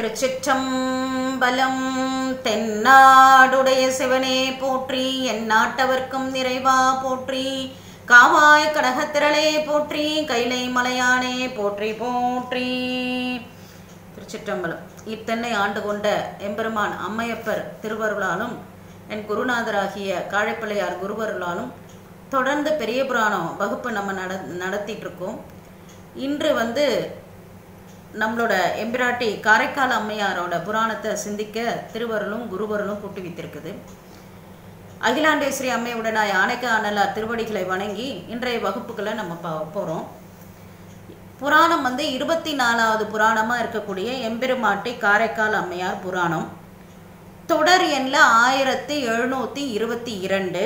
திருச்சிற்றம்பலம் தென்னாடுடைய சிவனே போற்றி என் நாட்டவர்க்கும் நிறைவா போற்றி காவாய் கடகத்திரளே போற்றி கைலை மலையானே போற்றி போற்றி திருச்சிற்றம்பலம் இத்தனை ஆண்டு கொண்ட எம்பெருமான் அம்மையப்பர் திருவருளாலும் என் குருநாதராகிய காழைப்பிள்ளையார் குருவருளாலும் தொடர்ந்து பெரிய புராணம் வகுப்பு நம்ம நட நடத்திட்டு இருக்கோம் இன்று வந்து நம்மளோட எம்பிராட்டி காரைக்கால் அம்மையாரோட புராணத்தை சிந்திக்க திருவருளும் குருவருளும் கூட்டி வைத்திருக்குது அகிலாண்டேஸ்வரி அம்மையுடனாய் ஆணைக்க அனலார் திருவடிகளை வணங்கி இன்றைய வகுப்புகளை நம்ம பா போகிறோம் புராணம் வந்து இருபத்தி நாலாவது புராணமாக இருக்கக்கூடிய எம்பெருமாட்டி காரைக்கால் அம்மையார் புராணம் தொடர் எண்ணில் ஆயிரத்தி எழுநூற்றி இருபத்தி இரண்டு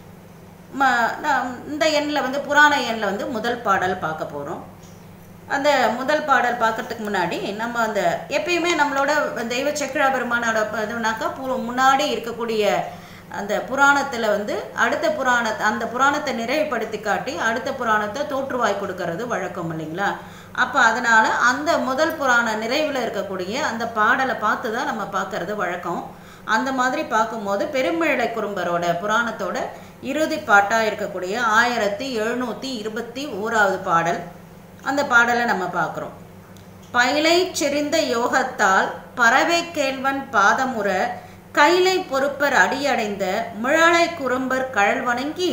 ம நான் இந்த எண்ணில் வந்து புராண எண்ணில் வந்து முதல் பாடல் பார்க்க போகிறோம் அந்த முதல் பாடல் பார்க்கறதுக்கு முன்னாடி நம்ம அந்த எப்பயுமே நம்மளோட தெய்வ சக்கரா பெருமானோட இதுனாக்கா பு முன்னாடி இருக்கக்கூடிய அந்த புராணத்தில் வந்து அடுத்த புராண அந்த புராணத்தை நிறைவுபடுத்தி காட்டி அடுத்த புராணத்தை தோற்றுவாய் கொடுக்கறது வழக்கம் இல்லைங்களா அப்போ அதனால் அந்த முதல் புராண நிறைவில் இருக்கக்கூடிய அந்த பாடலை பார்த்து தான் நம்ம பார்க்கறது வழக்கம் அந்த மாதிரி பார்க்கும்போது பெருமிழை குறும்பரோட புராணத்தோட இறுதி பாட்டாக இருக்கக்கூடிய ஆயிரத்தி எழுநூற்றி இருபத்தி ஓராவது பாடல் அந்த பாடலை நம்ம பார்க்குறோம் பயிலை செறிந்த யோகத்தால் பறவை கேள்வன் பாதமுற கைலை பொறுப்பர் அடியடைந்த முழலை குறும்பர் கழல் வணங்கி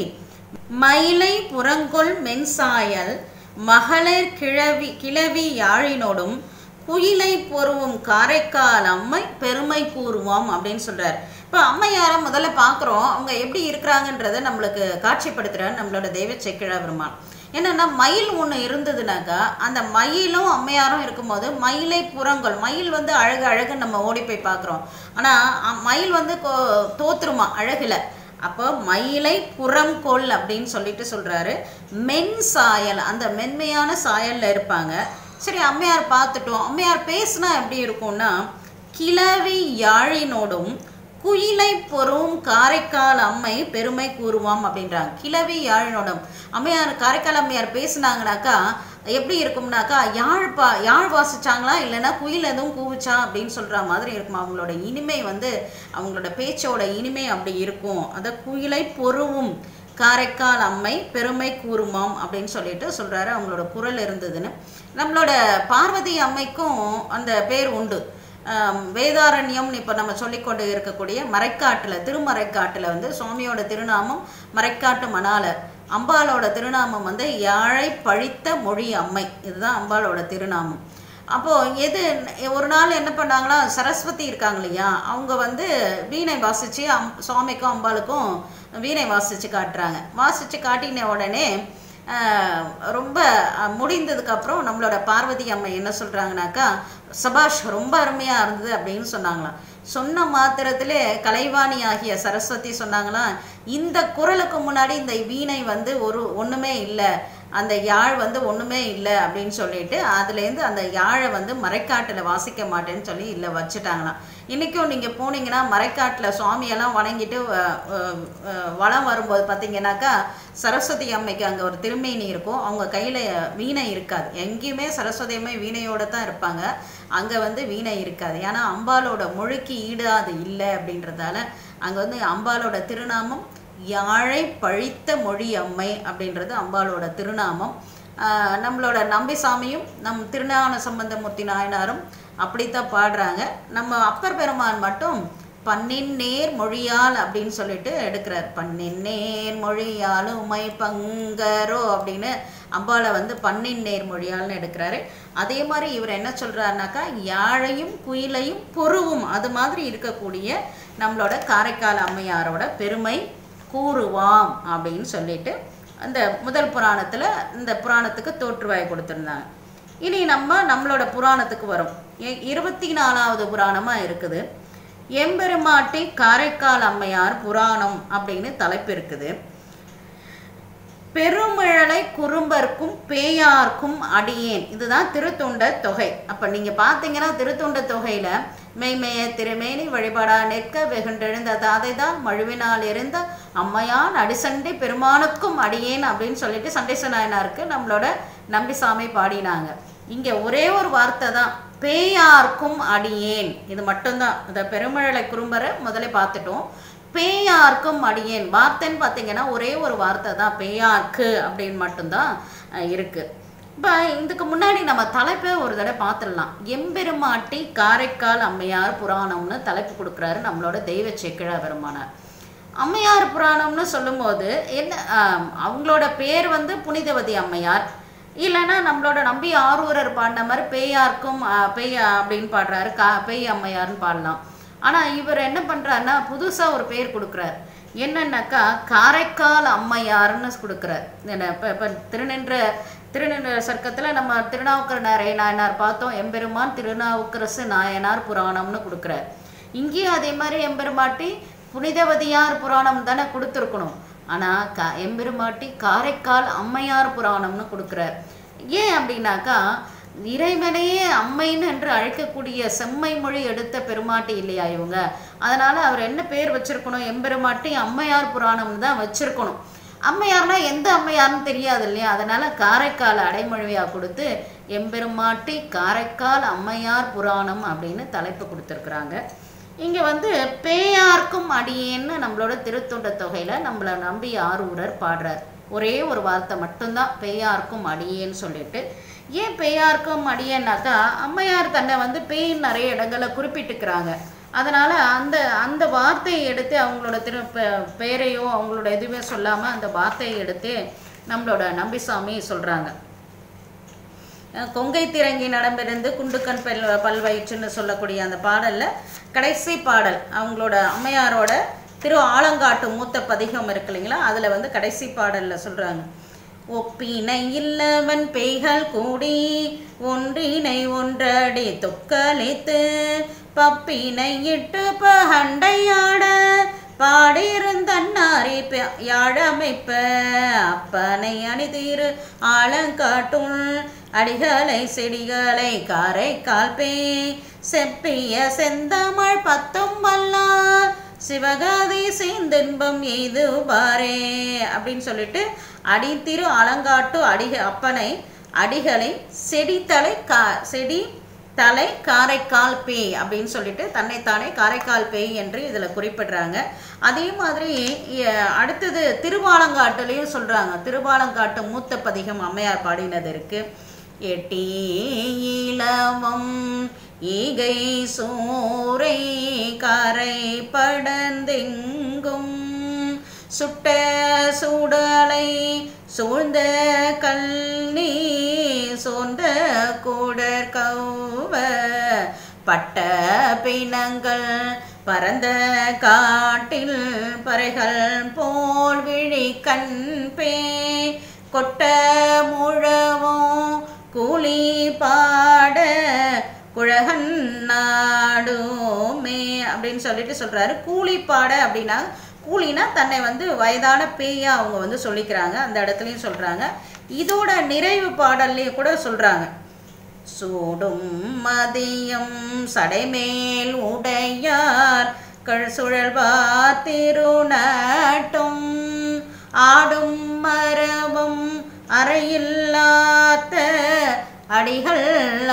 மயிலை புறங்கொள் மென்சாயல் மகளிர் கிழவி கிளவி யாழினோடும் குயிலை பொருவும் காரைக்கால் அம்மை பெருமை கூறுவோம் அப்படின்னு சொல்றார் இப்போ அம்மையாரை முதல்ல பார்க்குறோம் அவங்க எப்படி இருக்கிறாங்கன்றதை நம்மளுக்கு காட்சிப்படுத்துகிறார் நம்மளோட தெய்வ செக்கிழா பெருமான் என்னென்னா மயில் ஒன்று இருந்ததுனாக்கா அந்த மயிலும் அம்மையாரும் இருக்கும்போது மயிலை புறங்கொள் மயில் வந்து அழகு அழகுன்னு நம்ம ஓடி போய் பார்க்குறோம் ஆனால் மயில் வந்து தோத்துருமா அழகில் அப்போ மயிலை புறங்கொள் அப்படின்னு சொல்லிட்டு சொல்கிறாரு மென் சாயல் அந்த மென்மையான சாயலில் இருப்பாங்க சரி அம்மையார் பார்த்துட்டோம் அம்மையார் பேசுனா எப்படி இருக்கும்னா கிளவி யாழினோடும் குயிலை பொறும் காரைக்கால் அம்மை பெருமை கூறுவாம் அப்படின்றாங்க கிளவி யாழினோடும் அம்மையார் காரைக்கால் அம்மையார் பேசுனாங்கனாக்கா எப்படி இருக்கும்னாக்கா யாழ் பா யாழ் வாசிச்சாங்களா இல்லைன்னா குயில் எதுவும் கூவிச்சா அப்படின்னு சொல்கிற மாதிரி இருக்கும் அவங்களோட இனிமை வந்து அவங்களோட பேச்சோட இனிமை அப்படி இருக்கும் அதை குயிலை பொறுவும் காரைக்கால் அம்மை பெருமை கூறுமாம் அப்படின்னு சொல்லிட்டு சொல்கிறாரு அவங்களோட குரல் இருந்ததுன்னு நம்மளோட பார்வதி அம்மைக்கும் அந்த பேர் உண்டு வேதாரண்யம்னு இப்போ நம்ம சொல்லிக்கொண்டு இருக்கக்கூடிய மறைக்காட்டில் திருமறைக்காட்டில் வந்து சுவாமியோட திருநாமம் மறைக்காட்டு மணாலர் அம்பாலோட திருநாமம் வந்து யாழை பழித்த மொழி அம்மை இதுதான் அம்பாலோட திருநாமம் அப்போது எது ஒரு நாள் என்ன பண்ணாங்களா சரஸ்வதி இருக்காங்க இல்லையா அவங்க வந்து வீணை வாசித்து அம் சுவாமிக்கும் அம்பாளுக்கும் வீணை வாசித்து காட்டுறாங்க வாசித்து காட்டின உடனே ரொம்ப முடிந்ததுக்கப்புறம் நம்மளோட பார்வதி அம்மை என்ன சொல்கிறாங்கனாக்கா சபாஷ் ரொம்ப அருமையாக இருந்தது அப்படின்னு சொன்னாங்களாம் சொன்ன மாத்திரத்திலே கலைவாணி ஆகிய சரஸ்வதி சொன்னாங்களாம் இந்த குரலுக்கு முன்னாடி இந்த வீணை வந்து ஒரு ஒன்றுமே இல்லை அந்த யாழ் வந்து ஒன்றுமே இல்லை அப்படின்னு சொல்லிட்டு அதுலேருந்து அந்த யாழை வந்து மறைக்காட்டில் வாசிக்க மாட்டேன்னு சொல்லி இல்லை வச்சுட்டாங்களாம் இன்றைக்கும் நீங்கள் போனீங்கன்னா மறைக்காட்டில் சுவாமியெல்லாம் வணங்கிட்டு வளம் வரும்போது பார்த்தீங்கன்னாக்கா சரஸ்வதி அம்மைக்கு அங்கே ஒரு திருமேனி இருக்கும் அவங்க கையில் வீணை இருக்காது எங்கேயுமே சரஸ்வதி அம்மை வீணையோடு தான் இருப்பாங்க அங்கே வந்து வீணை இருக்காது ஏன்னா அம்பாலோட மொழிக்கு ஈடு அது இல்லை அப்படின்றதால அங்கே வந்து அம்பாலோட திருநாமம் யாழை பழித்த மொழி அம்மை அப்படின்றது அம்பாலோட திருநாமம் நம்மளோட நம்பிசாமியும் நம் திருஞான சம்பந்தமூர்த்தி நாயனாரும் அப்படித்தான் பாடுறாங்க நம்ம அப்பர் பெருமான் மட்டும் பன்னின் நேர் மொழியால் அப்படின்னு சொல்லிட்டு எடுக்கிறார் பன்னின் நேர் மொழியால் உமை பங்கரோ அப்படின்னு அம்பாவை வந்து பன்னின் நேர் மொழியால்னு எடுக்கிறாரு அதே மாதிரி இவர் என்ன சொல்கிறாருனாக்கா யாழையும் குயிலையும் பொருவும் அது மாதிரி இருக்கக்கூடிய நம்மளோட காரைக்கால் அம்மையாரோட பெருமை கூறுவாம் அப்படின்னு சொல்லிட்டு அந்த முதல் புராணத்தில் இந்த புராணத்துக்கு தோற்றுவாய் கொடுத்துருந்தாங்க இனி நம்ம நம்மளோட புராணத்துக்கு வரும் இருபத்தி நாலாவது புராணமாக இருக்குது எம்பெருமாட்டி காரைக்கால் அம்மையார் புராணம் அப்படின்னு தலைப்பு இருக்குது பெருமிழலை குறும்பர்க்கும் பேயார்க்கும் அடியேன் இதுதான் திருத்தொண்ட தொகை அப்போ நீங்கள் பார்த்தீங்கன்னா திருத்தொண்ட தொகையில் மெய்மைய திருமேனி வழிபாடா நிற்க வெகுண்டெழுந்த தாதைதான் மழுவினால் இருந்த அம்மையான் அடிசண்டை பெருமானுக்கும் அடியேன் அப்படின்னு சொல்லிட்டு சண்டேச நாயனாருக்கு நம்மளோட நம்பிசாமி பாடினாங்க இங்கே ஒரே ஒரு வார்த்தை தான் பேயார்க்கும் அடியேன் இது மட்டும்தான் இந்த பெருமழலை குறும்பரை முதல்ல பார்த்துட்டோம் பேயார்க்கும் அடியேன் வார்த்தைன்னு பார்த்தீங்கன்னா ஒரே ஒரு வார்த்தை தான் பேயார்க்கு அப்படின்னு மட்டும்தான் அஹ், இருக்கு இப்போ இதுக்கு முன்னாடி நம்ம தலைப்பை ஒரு தடவை பார்த்துடலாம் எம்பெருமாட்டி காரைக்கால் அம்மையார் புராணம்னு தலைப்பு கொடுக்குறாரு நம்மளோட தெய்வ செக்கிழா பெருமானார் அம்மையார் புராணம்னு சொல்லும்போது என்ன ஆம், அவங்களோட பேர் வந்து புனிதவதி அம்மையார் இல்லைன்னா நம்மளோட நம்பி ஆரூரர் பாடின மாதிரி பேயார்க்கும் ஆ, பேய் அப்படின்னு பாடுறாரு கா பேய் அம்மையார்னு பாடலாம் ஆனால் இவர் என்ன பண்ணுறாருன்னா புதுசாக ஒரு பேர் கொடுக்குறார் என்னன்னாக்கா காரைக்கால் அம்மையார்னு கொடுக்குறார் என்ன இப்போ இப்போ திருநின்ற திருநின்ற சர்க்கத்தில் நம்ம திருநாவுக்கர நாய நாயனார் பார்த்தோம் எம்பெருமான் திருநாவுக்கரசு நாயனார் புராணம்னு கொடுக்குறார் இங்கேயும் அதே மாதிரி எம்பெருமாட்டி புனிதவதியார் புராணம் தானே கொடுத்துருக்கணும் ஆனால் க எம்பெருமாட்டி காரைக்கால் அம்மையார் புராணம்னு கொடுக்குறார் ஏன் அப்படின்னாக்கா இறைவனையே அம்மைன்னு என்று அழைக்கக்கூடிய செம்மை மொழி எடுத்த பெருமாட்டி இல்லையா இவங்க அதனால அவர் என்ன பேர் வச்சிருக்கணும் எம்பெருமாட்டி அம்மையார் புராணம்னு தான் வச்சிருக்கணும் அம்மையார்னா எந்த அம்மையார்னு தெரியாது இல்லையா அதனால காரைக்கால் அடைமொழியா கொடுத்து எம்பெருமாட்டி காரைக்கால் அம்மையார் புராணம் அப்படின்னு தலைப்பு கொடுத்துருக்குறாங்க இங்கே வந்து பேயார்க்கும் அடியேன்னு நம்மளோட திருத்தொண்ட தொகையில நம்மளை நம்பி ஆரூரர் பாடுறார் ஒரே ஒரு வார்த்தை மட்டும்தான் பேயார்க்கும் அடியேன்னு சொல்லிட்டு ஏன் பேயார்க்கும் அடியேன்னாக்கா அம்மையார் தன்னை வந்து பேயின் நிறைய இடங்களை குறிப்பிட்டுக்கிறாங்க அதனால அந்த அந்த வார்த்தையை எடுத்து அவங்களோட திரு பெ- பெயரையோ அவங்களோட எதுவுமே சொல்லாம அந்த வார்த்தையை எடுத்து நம்மளோட நம்பிசாமி சொல்றாங்க அஹ் கொங்கை திரங்கி நடமிருந்து குண்டுக்கண் பல் பல்வயிற்றுன்னு சொல்லக்கூடிய அந்த பாடல்ல கடைசி பாடல் அவங்களோட அம்மையாரோட திரு ஆலங்காட்டு மூத்த பதிகம் இருக்கு இல்லைங்களா அதுல வந்து கடைசி பாடல்ல சொல்றாங்க ஒப்பினை இல்லவன் பெய்கள் கூடி ஒன்றினை ஒன்றடி தொக்கலித்து பப்பினை இட்டு பகண்டையாட பாடியிருந்தன்னாரி யாழமைப்ப அப்பனை அணிதீரு ஆழங்காட்டுள் அடிகளை செடிகளை காரை கால்பே செப்பிய செந்தமிழ் பத்தும் வல்லார் சிவகாதி சேர்ந்தின்பம் எய்து பாரே அப்படின்னு சொல்லிட்டு அடி திரு அலங்காட்டு அடிக அப்பனை அடிகளை செடித்தலை கா செடி தலை காரைக்கால் பேய் அப்படின்னு சொல்லிட்டு தன்னைத்தானே காரைக்கால் பேய் என்று இதில் குறிப்பிடுறாங்க அதே மாதிரி எ- அடுத்தது திருவாலங்காட்டுலேயும் சொல்கிறாங்க திருவாலங்காட்டு மூத்த பதிகம் அம்மையார் பாடினது இருக்கு எட்டி இளவம் ஈகை சூரை கரை படந்தெங்கும் சுட்ட சூடலை சூழ்ந்த கல்நீ சோர்ந்த கூடற் கௌவ பட்ட பிணங்கள் பரந்த காட்டில் பறைகள் போல் விழி கண்பே கொட்ட முழவும் கூலி பாட குழகன் நாடுமே அப்படின்னு சொல்லிட்டு சொல்றாரு கூலி பாட அப்படின்னா கூலினா தன்னை வந்து வயதான பேயா அவங்க வந்து சொல்லிக்கிறாங்க அந்த இடத்துலையும் சொல்றாங்க இதோட நிறைவு பாடல்லையும் கூட சொல்றாங்க சூடும் மதியம் சடைமேல் உடையார் கழ் சுழல்வார் திருநட்டும் ஆடும் மரபும் அறையில்லாத அடிகள்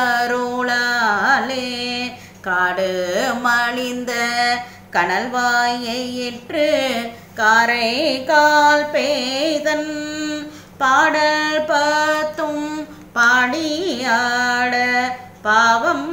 அருளாலே காடு மலிந்த கனல்வாயை இற்று காரை கால் பேய்தன் பாடல் பத்தும் பாடியாட பாவம்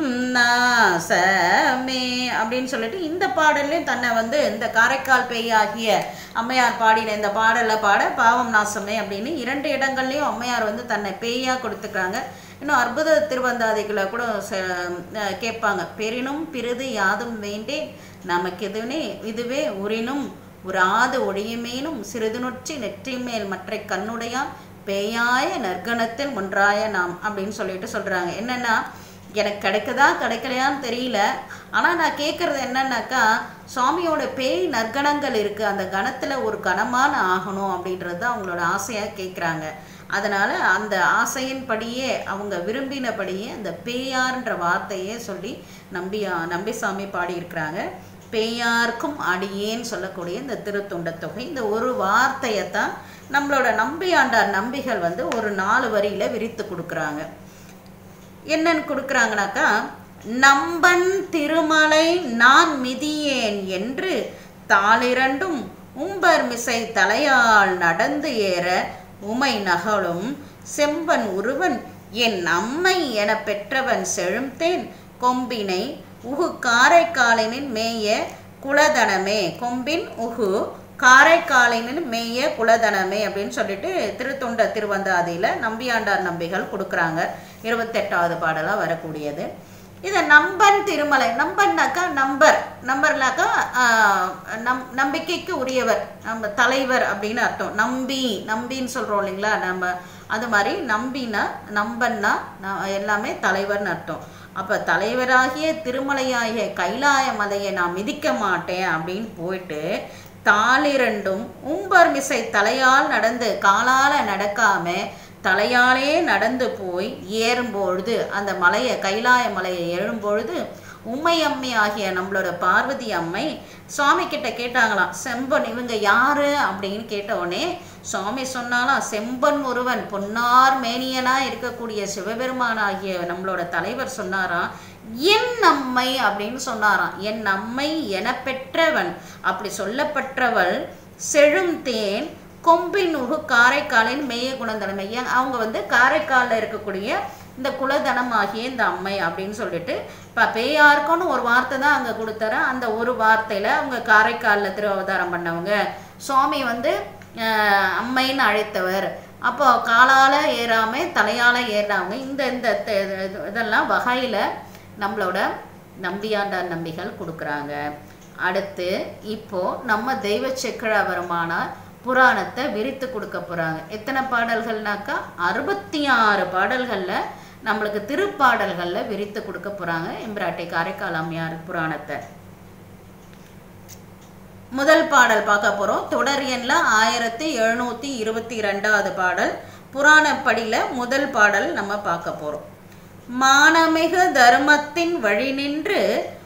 நாசமே அப்படின்னு சொல்லிட்டு இந்த பாடல்லையும் தன்னை வந்து இந்த காரைக்கால் பேய் ஆகிய அம்மையார் பாடின இந்த பாடலை பாட பாவம் நாசமே அப்படின்னு இரண்டு இடங்கள்லையும் அம்மையார் வந்து தன்னை பேயா கொடுத்துக்கிறாங்க இன்னும் அற்புத திருவந்தாதிகளை கூட ச- அஹ் கேட்பாங்க பெரினும் பிரிது யாதும் வேண்டேன் நமக்கு இதுவே இதுவே உரினும் உராது ஒழியுமேனும் சிறிது நொற்றி நெற்றி மேல் மற்றை கண்ணுடையான் பேயாய நற்கணத்தில் ஒன்றாய நாம் அப்படின்னு சொல்லிட்டு சொல்றாங்க என்னன்னா எனக்கு கிடைக்குதா கிடைக்கலையான்னு தெரியல ஆனால் நான் கேட்குறது என்னன்னாக்கா சுவாமியோட பேய் நற்கணங்கள் இருக்குது அந்த கணத்தில் ஒரு கணமான ஆகணும் அப்படின்றது தான் அவங்களோட ஆசையாக கேட்குறாங்க அதனால் அந்த ஆசையின்படியே அவங்க விரும்பினபடியே அந்த பேயார்ன்ற வார்த்தையே சொல்லி நம்பி நம்பிசாமி பாடியிருக்கிறாங்க பேயார்க்கும் அடியேன்னு சொல்லக்கூடிய இந்த திருத்தொண்ட தொகை இந்த ஒரு வார்த்தையை தான் நம்மளோட நம்பியாண்டார் நம்பிகள் வந்து ஒரு நாலு வரியில விரித்து கொடுக்குறாங்க என்னன்னு கொடுக்குறாங்கனாக்கா நம்பன் திருமலை நான் மிதியேன் என்று தாளிரண்டும் உம்பர் மிசை தலையால் நடந்து ஏற உமை நகலும் செம்பன் உருவன் என் அம்மை என பெற்றவன் செழும்தேன் கொம்பினை உகு காரைக்காலினின் மேய குலதனமே கொம்பின் உகு காரைக்காலினின் மேய குலதனமே அப்படின்னு சொல்லிட்டு திருத்தொண்ட திருவந்தாதியில் நம்பியாண்டார் நம்பிகள் கொடுக்குறாங்க இருபத்தெட்டாவது பாடலாக வரக்கூடியது இதை நம்பன் திருமலை நம்பன்னாக்கா நம்பர் நம்பர்னாக்கா ஆஹ், நம் நம்பிக்கைக்கு உரியவர் நம்ம தலைவர் அப்படின்னு அர்த்தம் நம்பி நம்பின்னு சொல்கிறோம் இல்லைங்களா நம்ம அது மாதிரி நம்பினா நம்பன்னா ந- எல்லாமே தலைவர்னு அர்த்தம் அப்போ தலைவராகிய திருமலையாகிய கைலாய மலையை நான் மிதிக்க மாட்டேன் அப்படின்னு போயிட்டு தாளிரண்டும் உம்பர் மிசை தலையால் நடந்து காலால நடக்காம தலையாலே நடந்து போய் ஏறும்பொழுது அந்த மலையை கைலாய மலையை ஏறும்பொழுது உம்மை அம்மை ஆகிய நம்மளோட பார்வதி அம்மை சுவாமி கிட்ட கேட்டாங்களாம் செம்பன் இவங்க யாரு அப்படின்னு கேட்ட உடனே சுவாமி சொன்னாலாம் செம்பன் ஒருவன் பொன்னார் மேனியனா இருக்கக்கூடிய சிவபெருமானாகிய நம்மளோட தலைவர் சொன்னாராம் என் அம்மை அப்படின்னு சொன்னாராம் என் அம்மை என பெற்றவன் அப்படி சொல்லப்பட்டவள் செழும் தேன் கொம்பின் உகு காரைக்காலின் மேய குணந்தனமை ஏன் அவங்க வந்து காரைக்காலில் இருக்கக்கூடிய இந்த குலதனம் ஆகிய இந்த அம்மை அப்படின்னு சொல்லிட்டு இப்போ பேயாருக்குன்னு ஒரு வார்த்தை தான் அங்கே கொடுத்தாரு அந்த ஒரு வார்த்தையில் அவங்க காரைக்காலில் திரு அவதாரம் பண்ணவங்க சுவாமி வந்து ஆஹ், அம்மைன்னு அழைத்தவர் அப்போ காலால் ஏறாமல் தலையால் ஏறினவங்க இந்த இந்த த- இது- இதெல்லாம் வகையில் நம்மளோட நம்பியாண்டார் நம்பிகள் கொடுக்குறாங்க அடுத்து இப்போ நம்ம தெய்வ செக்கழாவரமான புராணத்தை விரித்து கொடுக்க போறாங்க எத்தனை பாடல்கள்னாக்கா அறுபத்தி ஆறு பாடல்கள்ல நம்மளுக்கு திருப்பாடல்கள்ல விரித்து கொடுக்க போறாங்க எம்பிராட்டை காரைக்கால் அம்மையார் புராணத்தை முதல் பாடல் பார்க்க போறோம் தொடர் எண்ல ஆயிரத்தி எழுநூத்தி இருபத்தி ரெண்டாவது பாடல் புராணப்படியில முதல் பாடல் நம்ம பார்க்க போறோம் மானமிகு தர்மத்தின் வழி நின்று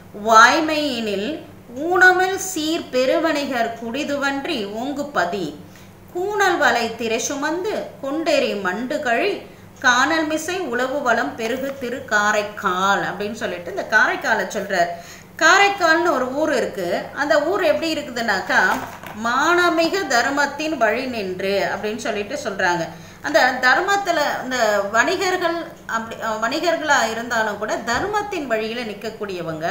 வாய்மையினில் ஊனமில் சீர் பெருவணிகர் குடிதுவன்றி ஓங்குபதி கூணல் வலை திரை சுமந்து கொண்டேறி மண்டு கழி காணல் மிசை உளவு வளம் பெருகு திரு காரைக்கால் அப்படின்னு சொல்லிட்டு இந்த காரைக்காலை சொல்றார் காரைக்கால்னு ஒரு ஊர் இருக்கு அந்த ஊர் எப்படி இருக்குதுன்னாக்கா மானமிகு தர்மத்தின் வழி நின்று அப்படின்னு சொல்லிட்டு சொல்றாங்க அந்த தர்மத்துல இந்த வணிகர்கள் அப்படி அஹ், வணிகர்களா இருந்தாலும் கூட தர்மத்தின் வழியில நிற்கக்கூடியவங்க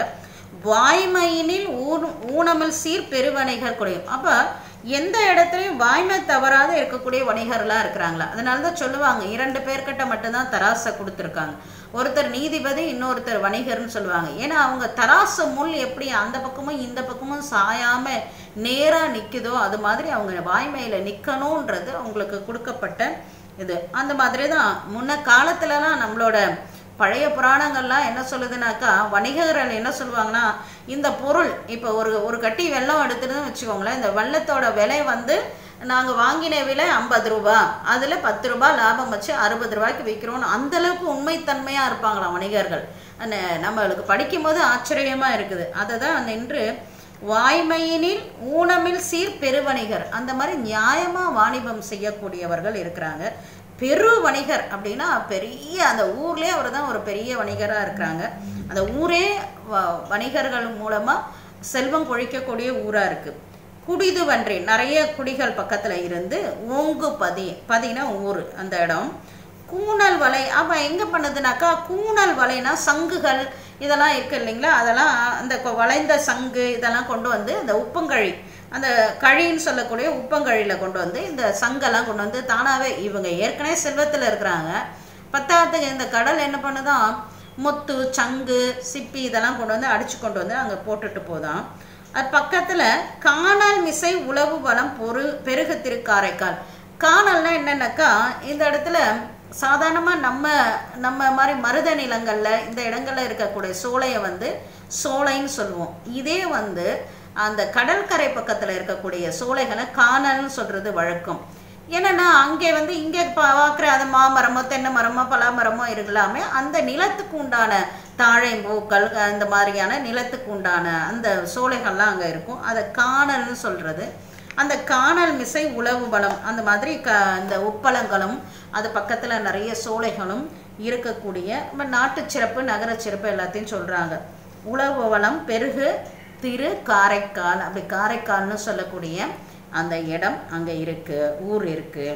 வாய்மையினில் ஊன் ஊனமில் சீர் பெருவணிகர் குறையும் அப்ப எந்த இடத்துலையும் வாய்மை தவறாத இருக்கக்கூடிய வணிகர்களா இருக்கிறாங்களா அதனால தான் சொல்லுவாங்க இரண்டு பேர்கிட்ட மட்டும்தான் தராசை கொடுத்துருக்காங்க ஒருத்தர் நீதிபதி இன்னொருத்தர் வணிகர்னு சொல்லுவாங்க ஏன்னா அவங்க தராசு முள் எப்படி அந்த பக்கமும் இந்த பக்கமும் சாயாம நேரா நிக்குதோ அது மாதிரி அவங்க வாய்மையில நிக்கணும்ன்றது அவங்களுக்கு கொடுக்கப்பட்ட இது அந்த மாதிரி தான் முன்ன காலத்துலலாம் நம்மளோட பழைய புராணங்கள்லாம் என்ன சொல்லுதுனாக்கா வணிகர்கள் என்ன சொல்லுவாங்கன்னா இந்த பொருள் இப்போ ஒரு ஒரு கட்டி வெள்ளம் எடுத்துன்னு வச்சுக்கோங்களேன் இந்த வெள்ளத்தோட விலை வந்து நாங்கள் வாங்கின விலை ஐம்பது ரூபா அதில் பத்து ரூபாய் லாபம் வச்சு அறுபது ரூபாய்க்கு விற்கிறோம்னு அந்த அளவுக்கு உண்மைத்தன்மையாக இருப்பாங்களாம் வணிகர்கள் அந்த நம்மளுக்கு படிக்கும்போது ஆச்சரியமாக இருக்குது அதை தான் நின்று வாய்மையினில் ஊனமில் சீர் பெருவணிகர் அந்த மாதிரி நியாயமாக வாணிபம் செய்யக்கூடியவர்கள் இருக்கிறாங்க பெரு வணிகர் அப்படின்னா பெரிய அந்த ஊர்லேயே அவர் தான் ஒரு பெரிய வணிகராக இருக்கிறாங்க அந்த ஊரே வ- வணிகர்கள் மூலமாக செல்வம் கொழிக்கக்கூடிய ஊராக இருக்குது குடிதுவன்றி நிறைய குடிகள் பக்கத்தில் இருந்து ஓங்கு பதி பதினா ஊர் அந்த இடம் கூணல் வலை அவன் எங்கே பண்ணுதுனாக்கா கூணல் வலைனா சங்குகள் இதெல்லாம் இருக்கு இல்லைங்களா அதெல்லாம் அந்த கொ- வளைந்த சங்கு இதெல்லாம் கொண்டு வந்து அந்த உப்பங்கழி அந்த கழின்னு சொல்லக்கூடிய உப்பங்கழியில் கொண்டு வந்து இந்த சங்கெல்லாம் கொண்டு வந்து தானாகவே இவங்க ஏற்கனவே செல்வத்தில் இருக்கிறாங்க பத்தாவதுக்கு இந்த கடல் என்ன பண்ணுதான் முத்து சங்கு சிப்பி இதெல்லாம் கொண்டு வந்து அடிச்சு கொண்டு வந்து அங்கே போட்டுட்டு போதான் அது பக்கத்தில் காணல் மிசை உளவு வளம் பொரு பெருகு திருக்காரைக்கால் காணல்னா என்னன்னாக்கா இந்த இடத்துல சாதாரணமாக நம்ம நம்ம மாதிரி மருத நிலங்களில் இந்த இடங்கள்ல இருக்கக்கூடிய சோலையை வந்து சோலைன்னு சொல்லுவோம் இதே வந்து அந்த கடற்கரை பக்கத்தில் இருக்கக்கூடிய சோலைகளை காணல்னு சொல்கிறது வழக்கம் என்னன்னா அங்கே வந்து இங்கே பார்க்குற அது மாமரமோ தென்னை மரமோ பலா மரமோ இருக்கலாமே அந்த நிலத்துக்கு உண்டான தாழைம்பூக்கள் அந்த மாதிரியான நிலத்துக்கு உண்டான அந்த சோலைகள்லாம் அங்கே இருக்கும் அதை காணல்னு சொல்கிறது அந்த காணல் மிசை உழவு வளம் அந்த மாதிரி க இந்த உப்பளங்களும் அது பக்கத்தில் நிறைய சோலைகளும் இருக்கக்கூடிய நம்ம நாட்டு சிறப்பு நகர சிறப்பு எல்லாத்தையும் சொல்றாங்க உழவு வளம் பெருகு திரு காரைக்கால் அப்படி காரைக்கால்னு சொல்லக்கூடிய அந்த இடம் அங்க இருக்கு ஊர் இருக்கு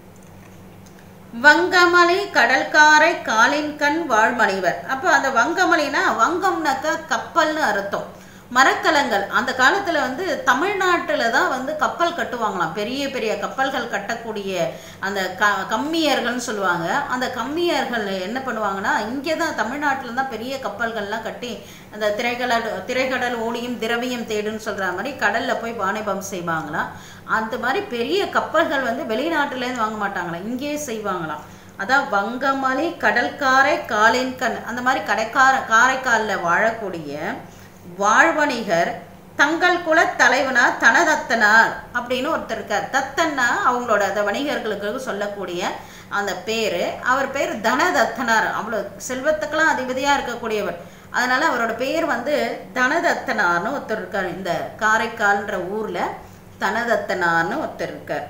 வங்கமலை கடற்காரை காலின் கண் வாழ்மணிவர் அப்போ அந்த வங்கமலைனா வங்கம்னாக்கா கப்பல்னு அர்த்தம் மரக்கலங்கள் அந்த காலத்துல வந்து தமிழ்நாட்டுல தான் வந்து கப்பல் கட்டுவாங்களாம் பெரிய பெரிய கப்பல்கள் கட்டக்கூடிய அந்த க கம்மியர்கள்னு சொல்லுவாங்க அந்த கம்மியர்கள் என்ன பண்ணுவாங்கன்னா இங்கே தான் தமிழ்நாட்டில் தான் பெரிய கப்பல்கள்லாம் கட்டி அந்த திரைக்கடல் திரைக்கடல் ஓடியும் திரவியம் தேடுன்னு சொல்ற மாதிரி கடல்ல போய் வாணிபம் செய்வாங்களாம் அந்த மாதிரி பெரிய கப்பல்கள் வந்து வெளிநாட்டுலேருந்து வாங்க மாட்டாங்களாம் இங்கேயே செய்வாங்களாம் அதான் வங்கமலை கடற்காரை காலின் கண் அந்த மாதிரி கடைக்கார காரைக்காலில் வாழக்கூடிய வாழ்வணிகர் தங்கள் குல தலைவனா தனதத்தனார் அப்படின்னு ஒருத்தர் இருக்கார் தத்தன்னா அவங்களோட அந்த வணிகர்களுக்கு சொல்லக்கூடிய அந்த பேரு அவர் பேர் தனதத்தனார் அவ்வளோ செல்வத்துக்கெல்லாம் அதிபதியா இருக்கக்கூடியவர் அதனால அவரோட பேர் வந்து தனதத்தனார்னு ஒருத்தர் இருக்கார் இந்த காரைக்கால்ன்ற ஊர்ல தனதத்தனார்னு ஒருத்தர் இருக்கார்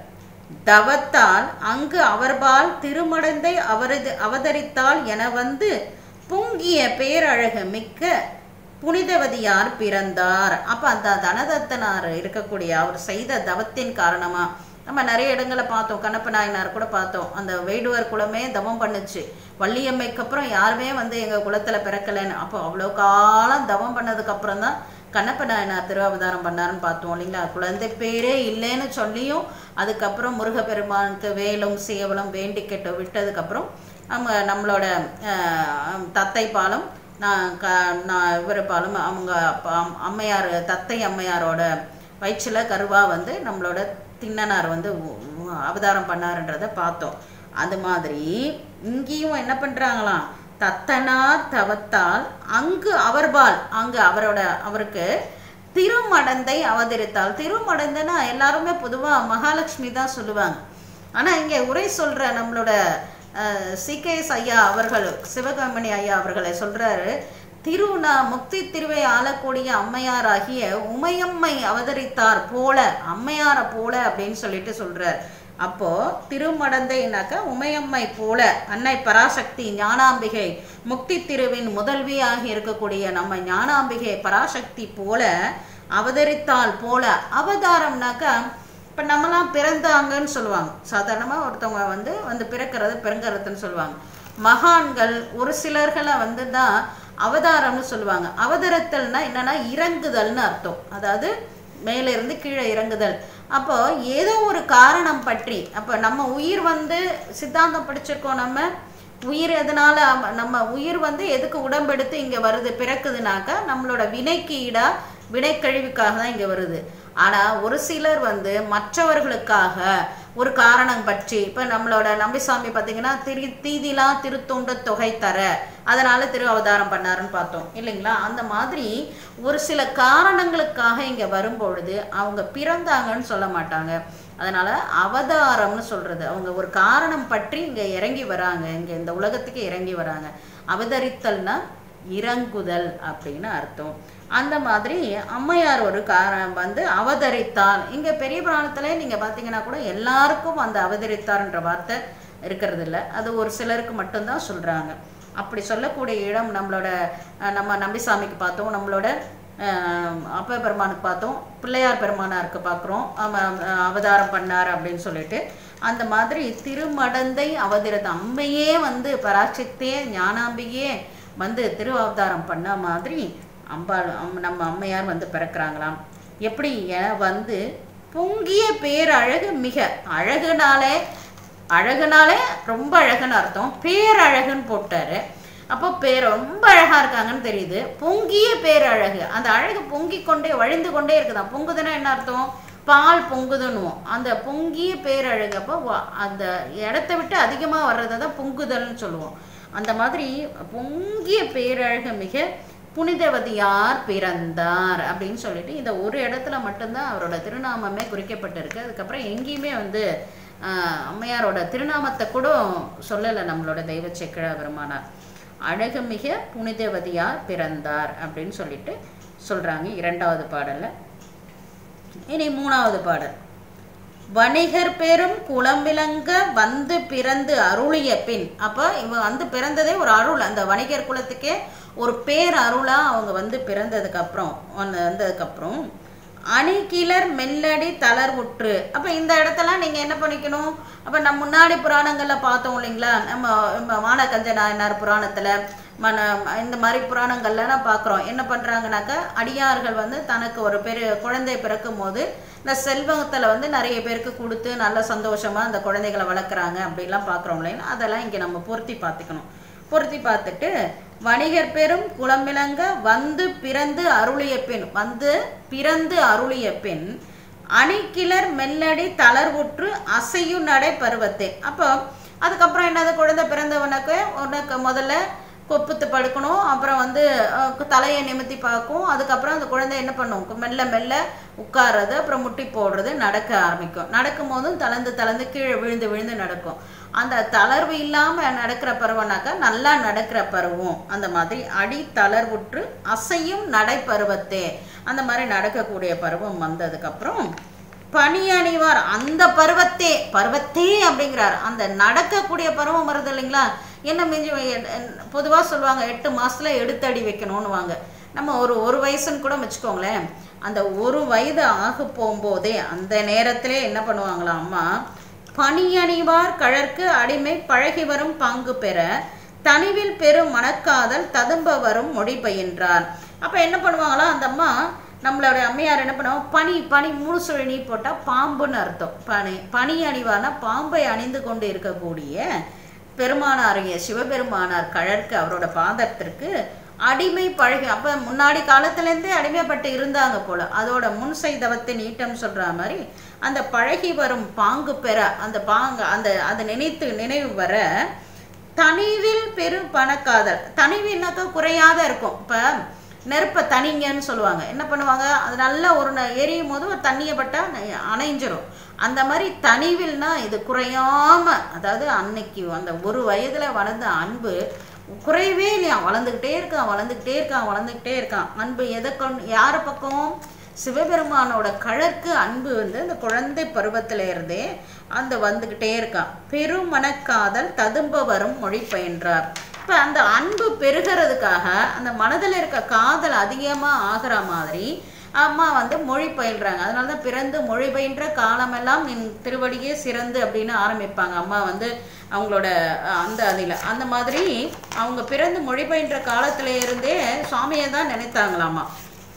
தவத்தால் அங்கு அவர்பால் திருமடந்தை அவரது அவதரித்தால் என வந்து பொங்கிய பேரழகு மிக்க புனிதவதியார் பிறந்தார் அப்ப அந்த தனதத்தனார் இருக்கக்கூடிய அவர் செய்த தவத்தின் காரணமா நம்ம நிறைய இடங்களை பார்த்தோம் கண்ணப்ப நாயனார் கூட பார்த்தோம் அந்த வேடுவர் குலமே தவம் பண்ணுச்சு வள்ளியம்மைக்கு அப்புறம் யாருமே வந்து எங்க குலத்துல பிறக்கலைன்னு அப்போ அவ்வளோ காலம் தவம் பண்ணதுக்கு அப்புறம் தான் கண்ணப்ப நாயனார் திருவாவதாரம் பண்ணாருன்னு பார்த்தோம் இல்லைங்களா குழந்தை பேரே இல்லைன்னு சொல்லியும் அதுக்கப்புறம் முருகப்பெருமானுக்கு வேலும் சேவலும் வேண்டிக்கிட்டு விட்டதுக்கப்புறம் நம்ம நம்மளோட ஆஹ், தத்தை பாலம் நான் க நான் இவர் பாலும் அவங்க அப்பா அம்- அம்மையார் தத்தை அம்மையாரோட வயிற்றுல கருவா வந்து நம்மளோட திண்ணனார் வந்து உ- உ- அவதாரம் பண்ணாருன்றதை பார்த்தோம் அது மாதிரி இங்கேயும் என்ன பண்றாங்களாம் தத்தனார் தவத்தால் அங்கு அவர்பால் அங்கு அவரோட அவருக்கு திருமடந்தை அவதரித்தால் திருமடந்தைன்னா எல்லாருமே பொதுவா மகாலட்சுமி தான் சொல்லுவாங்க ஆனா இங்க உரை சொல்ற நம்மளோட சிகேஎஸ் ஐயா அவர்கள் சிவகாமணி ஐயா அவர்களை சொல்றாரு திருநா முக்தி திருவை ஆளக்கூடிய அம்மையாராகிய உமையம்மை அவதரித்தார் போல அம்மையாரை போல அப்படின்னு சொல்லிட்டு சொல்றார் அப்போ திருமடந்தைனாக்கா உமையம்மை போல அன்னை பராசக்தி ஞானாம்பிகை முக்தி திருவின் முதல்வியாகி இருக்கக்கூடிய நம்ம ஞானாம்பிகை பராசக்தி போல அவதரித்தால் போல அவதாரம்னாக்கா இப்போ நம்மலாம் பிறந்தாங்கன்னு சொல்லுவாங்க சாதாரணமாக ஒருத்தவங்க வந்து வந்து பிறக்கிறது பெருங்கறதுன்னு சொல்லுவாங்க மகான்கள் ஒரு சிலர்களை வந்து தான் அவதாரம்னு சொல்லுவாங்க அவதரத்தல்னா என்னன்னா இறங்குதல்னு அர்த்தம் அதாவது மேல இருந்து கீழே இறங்குதல் அப்போ ஏதோ ஒரு காரணம் பற்றி அப்போ நம்ம உயிர் வந்து சித்தாந்தம் படிச்சிருக்கோம் நம்ம உயிர் எதனால அம- நம்ம உயிர் வந்து எதுக்கு உடம்பெடுத்து இங்க வருது பிறக்குதுனாக்கா நம்மளோட வினைக்கு ஈடா வினைக்கழிவுக்காக தான் இங்க வருது ஆனா ஒரு சிலர் வந்து மற்றவர்களுக்காக ஒரு காரணம் பற்றி இப்ப நம்மளோட நம்பிசாமி பாத்தீங்கன்னா திரு தீதிலா திருத்தொண்ட தொகை தர அதனால திரு அவதாரம் பண்ணாருன்னு பார்த்தோம் இல்லைங்களா அந்த மாதிரி ஒரு சில காரணங்களுக்காக இங்க வரும்பொழுது அவங்க பிறந்தாங்கன்னு சொல்ல மாட்டாங்க அதனால அவதாரம்னு சொல்றது அவங்க ஒரு காரணம் பற்றி இங்க இறங்கி வராங்க இங்க இந்த உலகத்துக்கு இறங்கி வராங்க அவதரித்தல்னா இறங்குதல் அப்படின்னு அர்த்தம் அந்த மாதிரி அம்மையார் ஒரு காரணம் வந்து அவதரித்தால் இங்க பெரிய புராணத்துல நீங்க பாத்தீங்கன்னா கூட எல்லாருக்கும் அந்த அவதரித்தார்ன்ற வார்த்தை இருக்கிறது இல்ல அது ஒரு சிலருக்கு மட்டும்தான் சொல்றாங்க அப்படி சொல்லக்கூடிய இடம் நம்மளோட அஹ், நம்ம நம்பிசாமிக்கு பார்த்தோம் நம்மளோட அஹ், அப்ப பெருமானுக்கு பார்த்தோம் பிள்ளையார் பெருமானாருக்கு பார்க்குறோம் அவதாரம் பண்ணார் அப்படின்னு சொல்லிட்டு அந்த மாதிரி திருமடந்தை அவதரித்த அம்மையே வந்து பராட்சித்தே ஞானாம்பியே வந்து திரு அவதாரம் பண்ண மாதிரி அம்பாள் அம்- நம்ம அம்மையார் வந்து பிறக்கிறாங்களாம் எப்படி எ- வந்து பொங்கிய பேரழகு மிக அழகுனாலே அழகுனாலே ரொம்ப அழகுன்னு அர்த்தம் பேரழகுன்னு போட்டாரு அப்போ பேர் ரொம்ப அழகா இருக்காங்கன்னு தெரியுது பொங்கிய பேரழகு அந்த அழகு பொங்கி கொண்டே வழிந்து கொண்டே இருக்குதான் பொங்குதுன்னா என்ன அர்த்தம் பால் பொங்குதுன்னுவோம் அந்த பொங்கிய பேரழகு அப்போ வ- அந்த இடத்த விட்டு அதிகமா வர்றதை தான் பொங்குதல்னு சொல்லுவோம் அந்த மாதிரி பொங்கிய பேரழகு மிக புனிதவதியார் பிறந்தார் அப்படின்னு சொல்லிட்டு இந்த ஒரு இடத்துல மட்டும்தான் அவரோட திருநாமமே குறிக்கப்பட்டிருக்கு அதுக்கப்புறம் எங்கேயுமே வந்து ஆஹ், அம்மையாரோட திருநாமத்தை கூட சொல்லலை நம்மளோட தெய்வ செக்கிழா பெருமானார் அழகுமிக புனிதவதியார் பிறந்தார் அப்படின்னு சொல்லிட்டு சொல்றாங்க இரண்டாவது பாடல்ல இனி மூணாவது பாடல் வணிகர் பெரும் குளமிலங்க வந்து பிறந்து அருளிய பின் அப்போ இவன் வந்து பிறந்ததே ஒரு அருள் அந்த வணிகர் குலத்துக்கே ஒரு பேர் அருளா அவங்க வந்து பிறந்ததுக்கு அப்புறம் வந்ததுக்கு அப்புறம் அணிகிலர் மெல்லடி தளர்வுற்று அப்ப இந்த இடத்தெல்லாம் நீங்க என்ன பண்ணிக்கணும் அப்ப நம்ம முன்னாடி புராணங்கள்ல பார்த்தோம் இல்லைங்களா நம்ம நம்ம வானகஞ்ச நாயனார் புராணத்துல மன இந்த மாதிரி புராணங்கள்ல நான் பார்க்குறோம் என்ன பண்றாங்கனாக்கா அடியார்கள் வந்து தனக்கு ஒரு பெரு குழந்தை பிறக்கும் போது இந்த செல்வத்துல வந்து நிறைய பேருக்கு கொடுத்து நல்ல சந்தோஷமா அந்த குழந்தைகளை வளர்க்குறாங்க அப்படிலாம் பார்க்குறோம் இல்லைங்களா அதெல்லாம் இங்க நம்ம பொருத்தி பார்த்துக்கணும் பொருத்தி பார்த்துட்டு வணிகர் பெரும் குளமிலங்க வந்து பிறந்து அருளிய பெண் வந்து பிறந்து அருளிய பெண் அணிக்கிளர் மெல்லடி தளர்வுற்று அசையு நடை பருவத்தே அப்போ அதுக்கப்புறம் என்னது குழந்தை பிறந்தவனுக்கு உனக்கு முதல்ல கொப்புத்து படுக்கணும் அப்புறம் வந்து அஹ், தலையை நிமித்தி பார்க்கும் அதுக்கப்புறம் அந்த குழந்தை என்ன பண்ணும் மெல்ல மெல்ல உட்கார்றது அப்புறம் முட்டி போடுறது நடக்க ஆரம்பிக்கும் நடக்கும் போதும் தளர்ந்து தளர்ந்து கீழே விழுந்து விழுந்து நடக்கும் அந்த தளர்வு இல்லாம நடக்கிற பருவம்னாக்கா நல்லா நடக்கிற பருவம் அந்த மாதிரி அடி தளர்வுற்று அசையும் நடைப்பருவத்தே அந்த மாதிரி நடக்கக்கூடிய பருவம் வந்ததுக்கு அப்புறம் பனி அணிவார் அந்த பருவத்தே பருவத்தே அப்படிங்கிறார் அந்த நடக்கக்கூடிய பருவம் வருது இல்லைங்களா என்ன மிஞ்சி பொதுவா சொல்லுவாங்க எட்டு மாசத்துல எடுத்தடி வைக்கணும்னு வாங்க நம்ம ஒரு ஒரு வயசுன்னு கூட வச்சுக்கோங்களேன் அந்த ஒரு வயது ஆக போகும்போதே அந்த நேரத்திலே என்ன பண்ணுவாங்களாம் அம்மா பணியணிவார் கழற்கு அடிமை பழகி வரும் பங்கு பெற தனிவில் பெரும் மணக்காதல் ததும்ப வரும் மொழி பயின்றார் அப்ப என்ன பண்ணுவாங்களா அந்த அம்மா நம்மளோட அம்மையார் என்ன பண்ணுவாங்க பனி பனி மூணு சுழி நீ போட்டா பாம்புன்னு அர்த்தம் பனி பனி அணிவார்னா பாம்பை அணிந்து கொண்டு இருக்கக்கூடிய பெருமானாருடைய சிவபெருமானார் கழற்கு அவரோட பாதத்திற்கு அடிமை பழகி அப்ப முன்னாடி காலத்துல இருந்தே அடிமைப்பட்டு இருந்தாங்க போல அதோட முன் செய்தவத்தை நீட்டம் சொல்ற மாதிரி அந்த பழகி வரும் பாங்கு பெற அந்த பாங்கு அந்த அதை நினைத்து நினைவு வர தனிவில் பெரு பணக்காதல் தனிவின்னாக்கா குறையாத இருக்கும் இப்ப நெருப்பை தனிங்கன்னு சொல்லுவாங்க என்ன பண்ணுவாங்க அது நல்லா ஒரு ந- எரியும் போது ஒரு தண்ணியை பட்டா ந- அணைஞ்சிரும் அந்த மாதிரி தனிவில்னா இது குறையாம அதாவது அன்னைக்கு அந்த ஒரு வயதுல வளர்ந்த அன்பு குறையவே இல்லையா வளர்ந்துக்கிட்டே இருக்கான் வளர்ந்துக்கிட்டே இருக்கான் வளர்ந்துக்கிட்டே இருக்கான் அன்பு எதை கொண்டு யார் பக்கம் சிவபெருமானோட கழற்கு அன்பு வந்து அந்த குழந்தை பருவத்தில இருந்தே அந்த வந்துக்கிட்டே இருக்கான் பெருமனக்காதல் ததும்ப வரும் மொழி பயின்றார் இப்ப அந்த அன்பு பெருகிறதுக்காக அந்த மனதில் இருக்க காதல் அதிகமா ஆகிற மாதிரி அம்மா வந்து மொழி பயில்றாங்க அதனால தான் பிறந்து மொழி பயின்ற காலமெல்லாம் நின் திருவடியே சிறந்து அப்படின்னு ஆரம்பிப்பாங்க அம்மா வந்து அவங்களோட அஹ், அந்த அதில் அந்த மாதிரி அவங்க பிறந்து மொழி பயின்ற காலத்துல இருந்தே சுவாமியை தான் நினைத்தாங்களாமா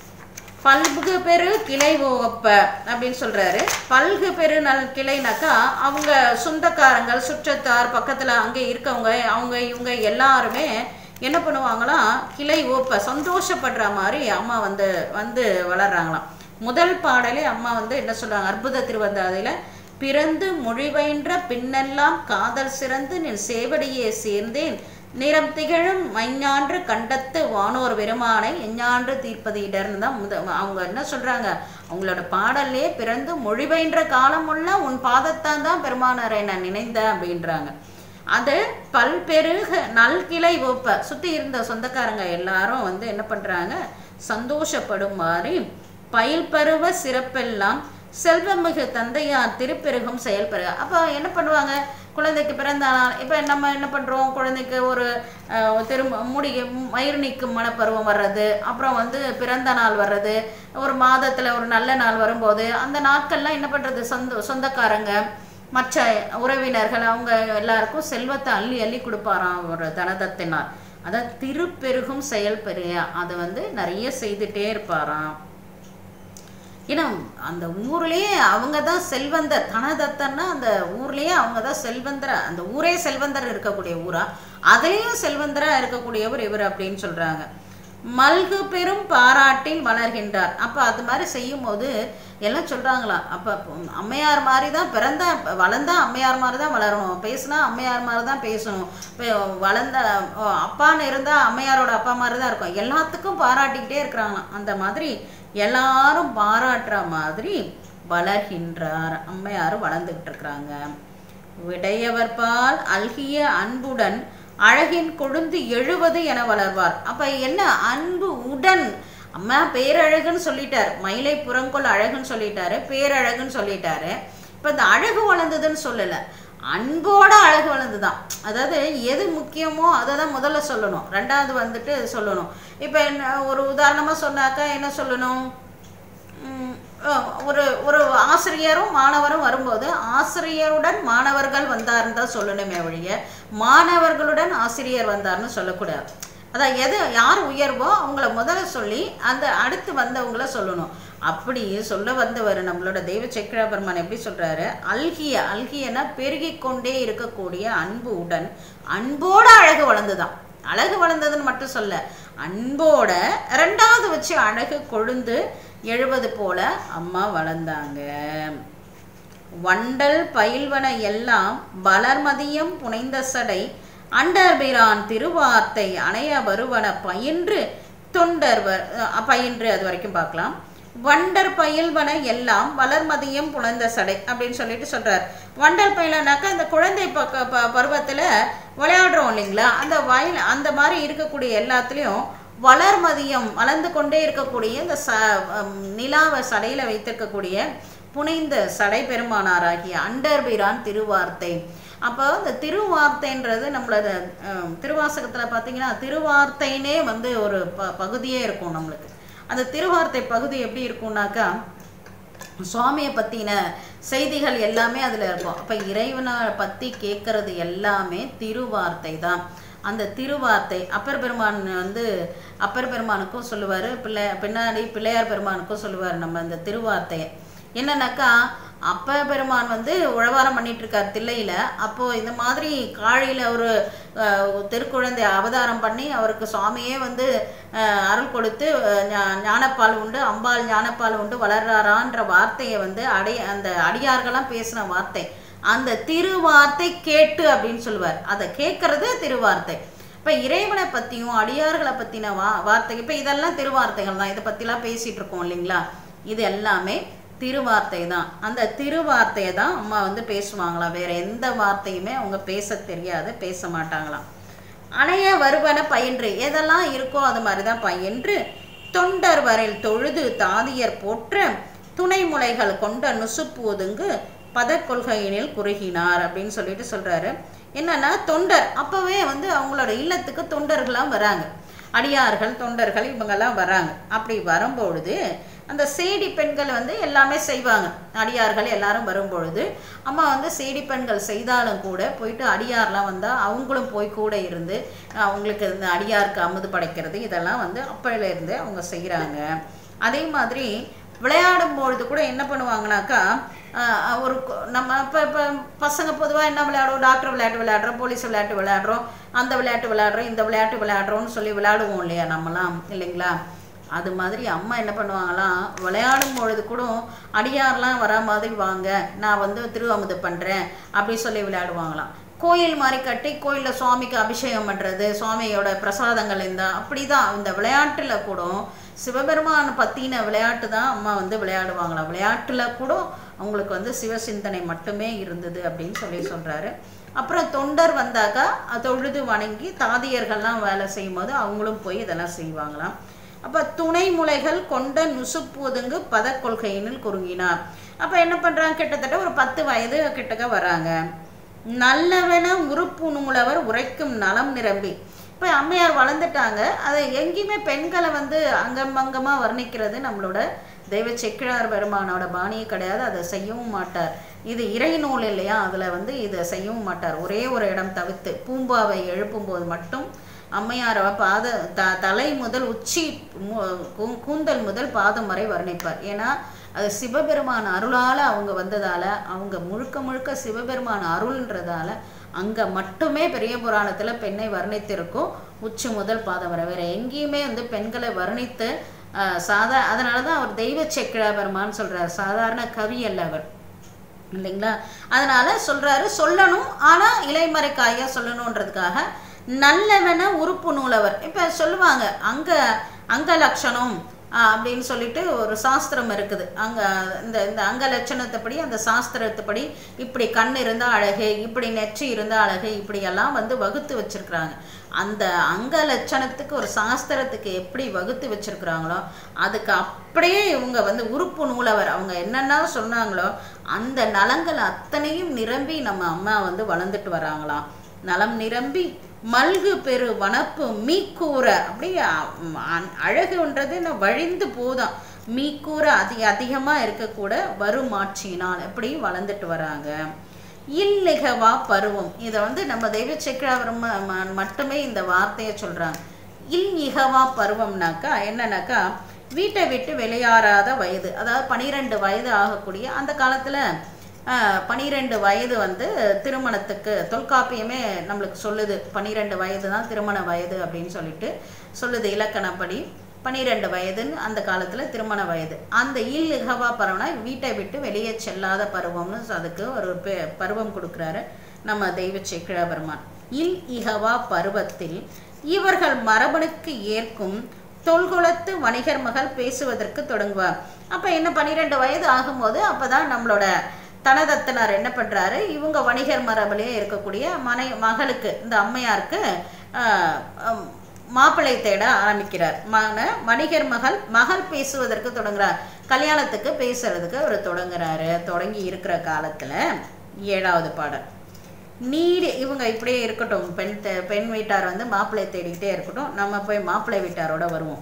பல்கு பெரு கிளை ஓப்ப அப்படின்னு சொல்றாரு பல்கு பெரு நல் கிளைனாக்கா அவங்க சொந்தக்காரங்கள் சுற்றத்தார் பக்கத்துல அங்கே இருக்கவங்க அவங்க இவங்க எல்லாருமே என்ன பண்ணுவாங்களாம் கிளை ஓப்ப சந்தோஷப்படுற மாதிரி அம்மா வந்து வந்து வளர்றாங்களாம் முதல் பாடலே அம்மா வந்து என்ன சொல்றாங்க அற்புத திருவந்தாதியில பிறந்து மொழிபயின்ற பின்னெல்லாம் காதல் சிறந்து நின் சேவடியே சேர்ந்தேன் நிறம் திகழும் மைஞான்று கண்டத்து வானோர் பெருமானை எஞ்ஞான்று தீர்ப்பது இடர்னு தான் முத அவங்க என்ன சொல்றாங்க அவங்களோட பாடல்லே பிறந்து மொழிபெயன்ற காலமுள்ள உன் பாதத்தான் தான் பெருமானாரை நான் நினைந்தேன் அப்படின்றாங்க அது பல்பெருக நல்கிளை ஒப்ப சுத்தி இருந்த சொந்தக்காரங்க எல்லாரும் வந்து என்ன பண்றாங்க சந்தோஷப்படும் மாதிரி பயில் பருவ சிறப்பெல்லாம் செல்வமிகு தந்தையார் திருப்பெருகும் செயல்பெருக அப்போ என்ன பண்ணுவாங்க குழந்தைக்கு பிறந்த நாள் இப்போ நம்ம என்ன பண்ணுறோம் குழந்தைக்கு ஒரு அஹ், திரும்ப முடி மயிர் நீக்கும் மனப்பருவம் வர்றது அப்புறம் வந்து பிறந்த நாள் வர்றது ஒரு மாதத்தில் ஒரு நல்ல நாள் வரும்போது அந்த நாட்கள்லாம் என்ன பண்ணுறது சொந்த சொந்தக்காரங்க மற்ற உறவினர்கள் அவங்க எல்லாருக்கும் செல்வத்தை அள்ளி அள்ளி கொடுப்பாராம் ஒரு தனதத்தினார் அதான் திருப்பெருகும் செயல்பெரிய அதை வந்து நிறைய செய்துட்டே இருப்பாராம் ஏன்னா அந்த ஊர்லயே அவங்க தான் செல்வந்தர் தனதத்தன்னா அந்த ஊர்லயே அவங்க தான் செல்வந்தர் அந்த ஊரே செல்வந்தர் இருக்கக்கூடிய ஊரா அதுலயும் செல்வந்தரா இருக்கக்கூடியவர் இவர் அப்படின்னு சொல்றாங்க மல்கு பெரும் பாராட்டில் வளர்கின்றார் அப்ப அது மாதிரி செய்யும் போது எல்லாம் சொல்றாங்களாம் அப்ப அம்மையார் மாதிரி தான் பிறந்தா வளர்ந்தா அம்மையார் மாதிரி தான் வளரணும் பேசுனா அம்மையார் மாதிரி தான் பேசணும் இப்போ வளர்ந்த ஓ, அப்பான்னு இருந்தா அம்மையாரோட அப்பா மாதிரி தான் இருக்கும் எல்லாத்துக்கும் பாராட்டிக்கிட்டே இருக்கிறாங்களாம் அந்த மாதிரி எல்லாரும் பாராட்டுற மாதிரி வளர்கின்றார் அம்மையாரும் வளர்ந்துகிட்டு இருக்கிறாங்க விடையவர் பால் அல்கிய அன்புடன் அழகின் கொழுந்து எழுவது என வளர்வார் அப்ப என்ன அன்பு உடன் அம்மா பேரழகுன்னு சொல்லிட்டார் மயிலை புறங்கொள் அழகுன்னு சொல்லிட்டாரு பேரழகுன்னு சொல்லிட்டாரு இப்போ இந்த அழகு வளர்ந்ததுன்னு சொல்லலை அன்போட அழகு வளர்ந்துதான் அதாவது எது முக்கியமோ அதை தான் முதல்ல சொல்லணும் ரெண்டாவது வந்துட்டு சொல்லணும் இப்போ என்ன ஒரு உதாரணமாக சொன்னாக்கா என்ன சொல்லணும் உம், அஹ், ஒரு ஒரு ஆசிரியரும் மாணவரும் வரும்போது ஆசிரியருடன் மாணவர்கள் வந்தாருன்னு தான் சொல்லணுமே ஒழிய மாணவர்களுடன் ஆசிரியர் வந்தார்னு சொல்லக்கூடாது அதான் எது யார் உயர்வோ அவங்கள முதல்ல சொல்லி அந்த அடுத்து வந்தவங்கள சொல்லணும் அப்படி சொல்ல வந்தவர் நம்மளோட தெய்வ சக்கர பெருமான் எப்படி சொல்றாரு அல்கிய அல்கியனா பெருகி கொண்டே இருக்கக்கூடிய அன்பு உடன் அன்போட அழகு வளர்ந்துதான் அழகு வளர்ந்ததுன்னு மட்டும் சொல்ல அன்போட ரெண்டாவது வச்சு அழகு கொழுந்து எழுவது போல அம்மா வளர்ந்தாங்க வண்டல் பயில்வன எல்லாம் வளர்மதியம் புனைந்த சடை அண்டர்பிரான் திருவார்த்தை அணைய வருவன பயின்று தொண்டர் வ- அஹ் பயின்று அது வரைக்கும் பார்க்கலாம் வண்டர் பயில்வன எல்லாம் வளர்மதியம் புலந்த சடை அப்படின்னு சொல்லிட்டு சொல்றார் வண்டர் பயிலனாக்கா இந்த குழந்தை பக்க ப- பருவத்துல விளையாடுறோம் இல்லைங்களா அந்த வயல் அந்த மாதிரி இருக்கக்கூடிய எல்லாத்துலேயும் வளர்மதியம் வளர்ந்து கொண்டே இருக்கக்கூடிய இந்த ச ஹம், நிலாவை சடையில வைத்திருக்கக்கூடிய புனைந்த சடை பெருமானாராகிய அண்டர்பிரான் திருவார்த்தை அப்போ இந்த திருவார்த்தைன்றது நம்மளோட அஹ், திருவாசகத்துல பார்த்தீங்கன்னா திருவார்த்தைனே வந்து ஒரு ப பகுதியே இருக்கும் நம்மளுக்கு அந்த திருவார்த்தை பகுதி எப்படி இருக்கும்னாக்கா சுவாமியை பற்றின செய்திகள் எல்லாமே அதில் இருக்கும் அப்போ இறைவனை பற்றி கேட்கறது எல்லாமே திருவார்த்தை தான் அந்த திருவார்த்தை அப்பர் பெருமான் வந்து அப்பர் பெருமானுக்கும் சொல்லுவார் பிள்ளை பின்னாடி பிள்ளையார் பெருமானுக்கும் சொல்லுவார் நம்ம இந்த திருவார்த்தையை என்னன்னாக்கா அப்ப பெருமான் வந்து உழவாரம் பண்ணிட்டு இருக்கார் தில்லையில அப்போ இந்த மாதிரி காழியில ஒரு அஹ், திருக்குழந்தை அவதாரம் பண்ணி அவருக்கு சுவாமியே வந்து அஹ், அருள் கொடுத்து அஹ், ஞா- ஞானப்பால் உண்டு அம்பாள் ஞானப்பால் உண்டு வளர்றாரான்ற வார்த்தையை வந்து அடைய அந்த அடியார்கள்லாம் பேசின வார்த்தை அந்த திருவார்த்தை கேட்டு அப்படின்னு சொல்லுவார் அதை கேட்கறது திருவார்த்தை இப்ப இறைவனை பத்தியும் அடியார்களை பத்தின வா வார்த்தை இப்ப இதெல்லாம் திருவார்த்தைகள் தான் இதை பத்திலாம் பேசிட்டு இருக்கோம் இல்லைங்களா இது எல்லாமே திருவார்த்தை தான் அந்த திருவார்த்தையை தான் அம்மா வந்து பேசுவாங்களாம் வேற எந்த வார்த்தையுமே அவங்க பேச தெரியாது பேச மாட்டாங்களாம் அணைய வருவன பயின்று எதெல்லாம் இருக்கோ அது மாதிரி தான் பயின்று தொண்டர் வரையில் தொழுது தாதியர் போற்ற துணை முலைகள் கொண்ட நுசுப்பு ஒதுங்கு பதக்கொள்கையினில் குறுகினார் அப்படின்னு சொல்லிட்டு சொல்றாரு என்னன்னா தொண்டர் அப்பவே வந்து அவங்களோட இல்லத்துக்கு தொண்டர்கள்லாம் வராங்க அடியார்கள் தொண்டர்கள் இவங்கெல்லாம் வராங்க அப்படி வரும்பொழுது அந்த சேடி பெண்கள் வந்து எல்லாமே செய்வாங்க அடியார்கள் எல்லாரும் வரும்பொழுது அம்மா வந்து சேடி பெண்கள் செய்தாலும் கூட போயிட்டு அடியார்லாம் வந்தால் அவங்களும் போய் கூட இருந்து அவங்களுக்கு இந்த அடியாருக்கு அமுது படைக்கிறது இதெல்லாம் வந்து அப்பையில இருந்து அவங்க செய்கிறாங்க அதே மாதிரி விளையாடும் பொழுது கூட என்ன பண்ணுவாங்கனாக்கா ஆஹ் ஒரு கு- நம்ம இப்போ இப்போ பசங்க பொதுவாக என்ன விளையாடுவோம் டாக்டர் விளையாட்டு விளையாடுறோம் போலீஸ் விளையாட்டு விளையாடுறோம் அந்த விளையாட்டு விளையாடுறோம் இந்த விளையாட்டு விளையாடுறோம்னு சொல்லி விளையாடுவோம் இல்லையா நம்மலாம் இல்லைங்களா அது மாதிரி அம்மா என்ன பண்ணுவாங்களாம் விளையாடும் பொழுது கூட அடியார்லாம் வரா மாதிரி வாங்க நான் வந்து திருவமுது பண்ணுறேன் அப்படி சொல்லி விளையாடுவாங்களாம் கோயில் மாதிரி கட்டி கோயிலில் சுவாமிக்கு அபிஷேகம் பண்ணுறது சுவாமியோட பிரசாதங்கள் இந்த அப்படி தான் இந்த விளையாட்டில் கூட சிவபெருமான் பற்றின விளையாட்டு தான் அம்மா வந்து விளையாடுவாங்களாம் விளையாட்டில் கூட அவங்களுக்கு வந்து சிவசிந்தனை மட்டுமே இருந்தது அப்படின்னு சொல்லி சொல்கிறாரு அப்புறம் தொண்டர் வந்தாக்கா தொழுது வணங்கி தாதியர்கள்லாம் வேலை செய்யும்போது அவங்களும் போய் இதெல்லாம் செய்வாங்களாம் அப்போ துணை முலைகள் கொண்ட நுசுப்புதுங்கு பதக்கொள்கையினில் குறுங்கினார் அப்போ என்ன பண்ணுறாங்க கிட்டத்தட்ட ஒரு பத்து வயது கிட்டக்க வராங்க நல்லவென உறுப்பு நூலவர் உரைக்கும் நலம் நிரம்பி இப்போ அம்மையார் வளர்ந்துட்டாங்க அதை எங்கேயுமே பெண்களை வந்து அங்கம் அங்கமாக வர்ணிக்கிறது நம்மளோட தெய்வ செக்கிழார் பெருமானோட பாணியே கிடையாது அதை செய்யவும் மாட்டார் இது இறை நூல் இல்லையா அதில் வந்து இதை செய்யவும் மாட்டார் ஒரே ஒரு இடம் தவிர்த்து பூம்பாவை எழுப்பும்போது மட்டும் அம்மையார பாத த தலை முதல் உச்சி மு- கூ- கூந்தல் முதல் பாதம் வரை வர்ணிப்பார் ஏன்னா அது சிவபெருமான் அருளால் அவங்க வந்ததால அவங்க முழுக்க முழுக்க சிவபெருமான் அருள்ன்றதால அங்கே மட்டுமே பெரிய புராணத்தில் பெண்ணை வர்ணித்திருக்கும் உச்சி முதல் பாதம் வரை வேற எங்கேயுமே வந்து பெண்களை வர்ணித்து ஆஹ், சாதா அதனால தான் அவர் தெய்வ செக்கிழா பெருமான்னு சொல்றார் சாதாரண கவி அல்ல அவர் இல்லைங்களா அதனால சொல்றாரு சொல்லணும் ஆனா இலைமறைக்காயா சொல்லணுன்றதுக்காக நல்லவன உறுப்பு நூலவர் இப்ப சொல்லுவாங்க அங்க அங்க லட்சணம் ஆஹ் அப்படின்னு சொல்லிட்டு ஒரு சாஸ்திரம் இருக்குது அங்க இந்த இந்த அங்க லட்சணத்தைப்படி அந்த சாஸ்திரத்தைப்படி இப்படி கண் இருந்தா அழகு இப்படி நெற்றி இருந்தா அழகு இப்படி எல்லாம் வந்து வகுத்து வச்சிருக்கிறாங்க அந்த அங்க லட்சணத்துக்கு ஒரு சாஸ்திரத்துக்கு எப்படி வகுத்து வச்சிருக்கிறாங்களோ அதுக்கு அப்படியே இவங்க வந்து உறுப்பு நூலவர் அவங்க என்னென்ன சொன்னாங்களோ அந்த நலங்கள் அத்தனையும் நிரம்பி நம்ம அம்மா வந்து வளர்ந்துட்டு வராங்களாம் நலம் நிரம்பி மல்கு பெரு வனப்பு மீக்கூற அப்படியே அ- அ- அழகுன்றது இன்னும் வழிந்து போதும் மீக்கூற அதி அதிகமாக இருக்கக்கூட வருமாட்சியினால் எப்படி வளர்ந்துட்டு வராங்க இல்லிகவா பருவம் இதை வந்து நம்ம தெய்வ சக்கராவரம் மட்டுமே இந்த வார்த்தையை சொல்றாங்க இல் இகவா பருவம்னாக்கா என்னன்னாக்கா வீட்டை விட்டு வெளியேறாத வயது அதாவது பனிரெண்டு வயது ஆகக்கூடிய அந்த காலத்துல பனிரெண்டு வயது வந்து திருமணத்துக்கு தொல்காப்பியமே நம்மளுக்கு சொல்லுது பனிரெண்டு வயது தான் திருமண வயது அப்படின்னு சொல்லிட்டு சொல்லுது இலக்கணப்படி பனிரெண்டு வயதுன்னு அந்த காலத்துல திருமண வயது அந்த இல் இகவா பருவம்னா வீட்டை விட்டு வெளியே செல்லாத பருவம்னு அதுக்கு ஒரு பெ- பருவம் கொடுக்குறாரு நம்ம தெய்வ சேக்கிழாபெருமான் இல் இகவா பருவத்தில் இவர்கள் மரபணுக்கு ஏற்கும் தொல்குலத்து வணிகர் மகள் பேசுவதற்கு தொடங்குவார் அப்ப என்ன பன்னிரெண்டு வயது ஆகும்போது அப்பதான் நம்மளோட தனதத்தனார் என்ன பண்றாரு இவங்க வணிகர் மரபிலே இருக்கக்கூடிய மனை மகளுக்கு இந்த அம்மையாருக்கு ஆஹ், ஹம், மாப்பிள்ளை தேட ஆரம்பிக்கிறார் மன வணிகர் மகள் மகள் பேசுவதற்கு தொடங்குறார் கல்யாணத்துக்கு பேசுறதுக்கு அவர் தொடங்குறாரு தொடங்கி இருக்கிற காலத்துல ஏழாவது பாடல் நீடி இவங்க இப்படியே இருக்கட்டும் பெண் தே- பெண் வீட்டார் வந்து மாப்பிள்ளை தேடிக்கிட்டே இருக்கட்டும் நம்ம போய் மாப்பிள்ளை வீட்டாரோட வருவோம்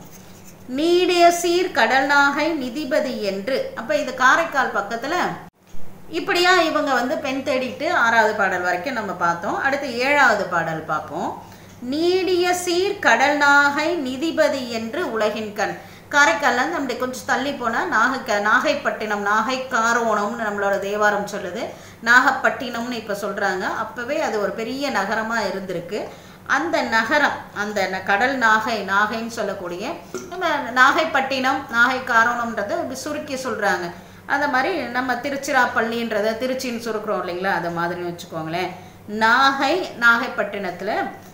நீடிய சீர் கடல் நாகை நிதிபதி என்று அப்ப இது காரைக்கால் பக்கத்துல இப்படியா இவங்க வந்து பெண் தேடிட்டு ஆறாவது பாடல் வரைக்கும் நம்ம பார்த்தோம் அடுத்து ஏழாவது பாடல் பார்ப்போம் நீடிய சீர் கடல் நாகை நிதிபதி என்று உலகின் கண் காரைக்கால்ல இருந்து அப்படி கொஞ்சம் தள்ளி போனா நாகை நாகைப்பட்டினம் நாகை காரோணம்னு நம்மளோட தேவாரம் சொல்லுது நாகப்பட்டினம்னு இப்ப சொல்றாங்க அப்பவே அது ஒரு பெரிய நகரமா இருந்திருக்கு அந்த நகரம் அந்த ந- கடல் நாகை நாகைன்னு சொல்லக்கூடிய நம்ம நாகைப்பட்டினம் நாகை காரோணம்ன்றதை இப்படி சுருக்கி சொல்றாங்க அந்த மாதிரி நம்ம திருச்சிராப்பள்ளின்றத திருச்சின்னு சுருக்குறோம் இல்லைங்களா அது மாதிரி வச்சுக்கோங்களேன் நாகை நாகைப்பட்டினத்துல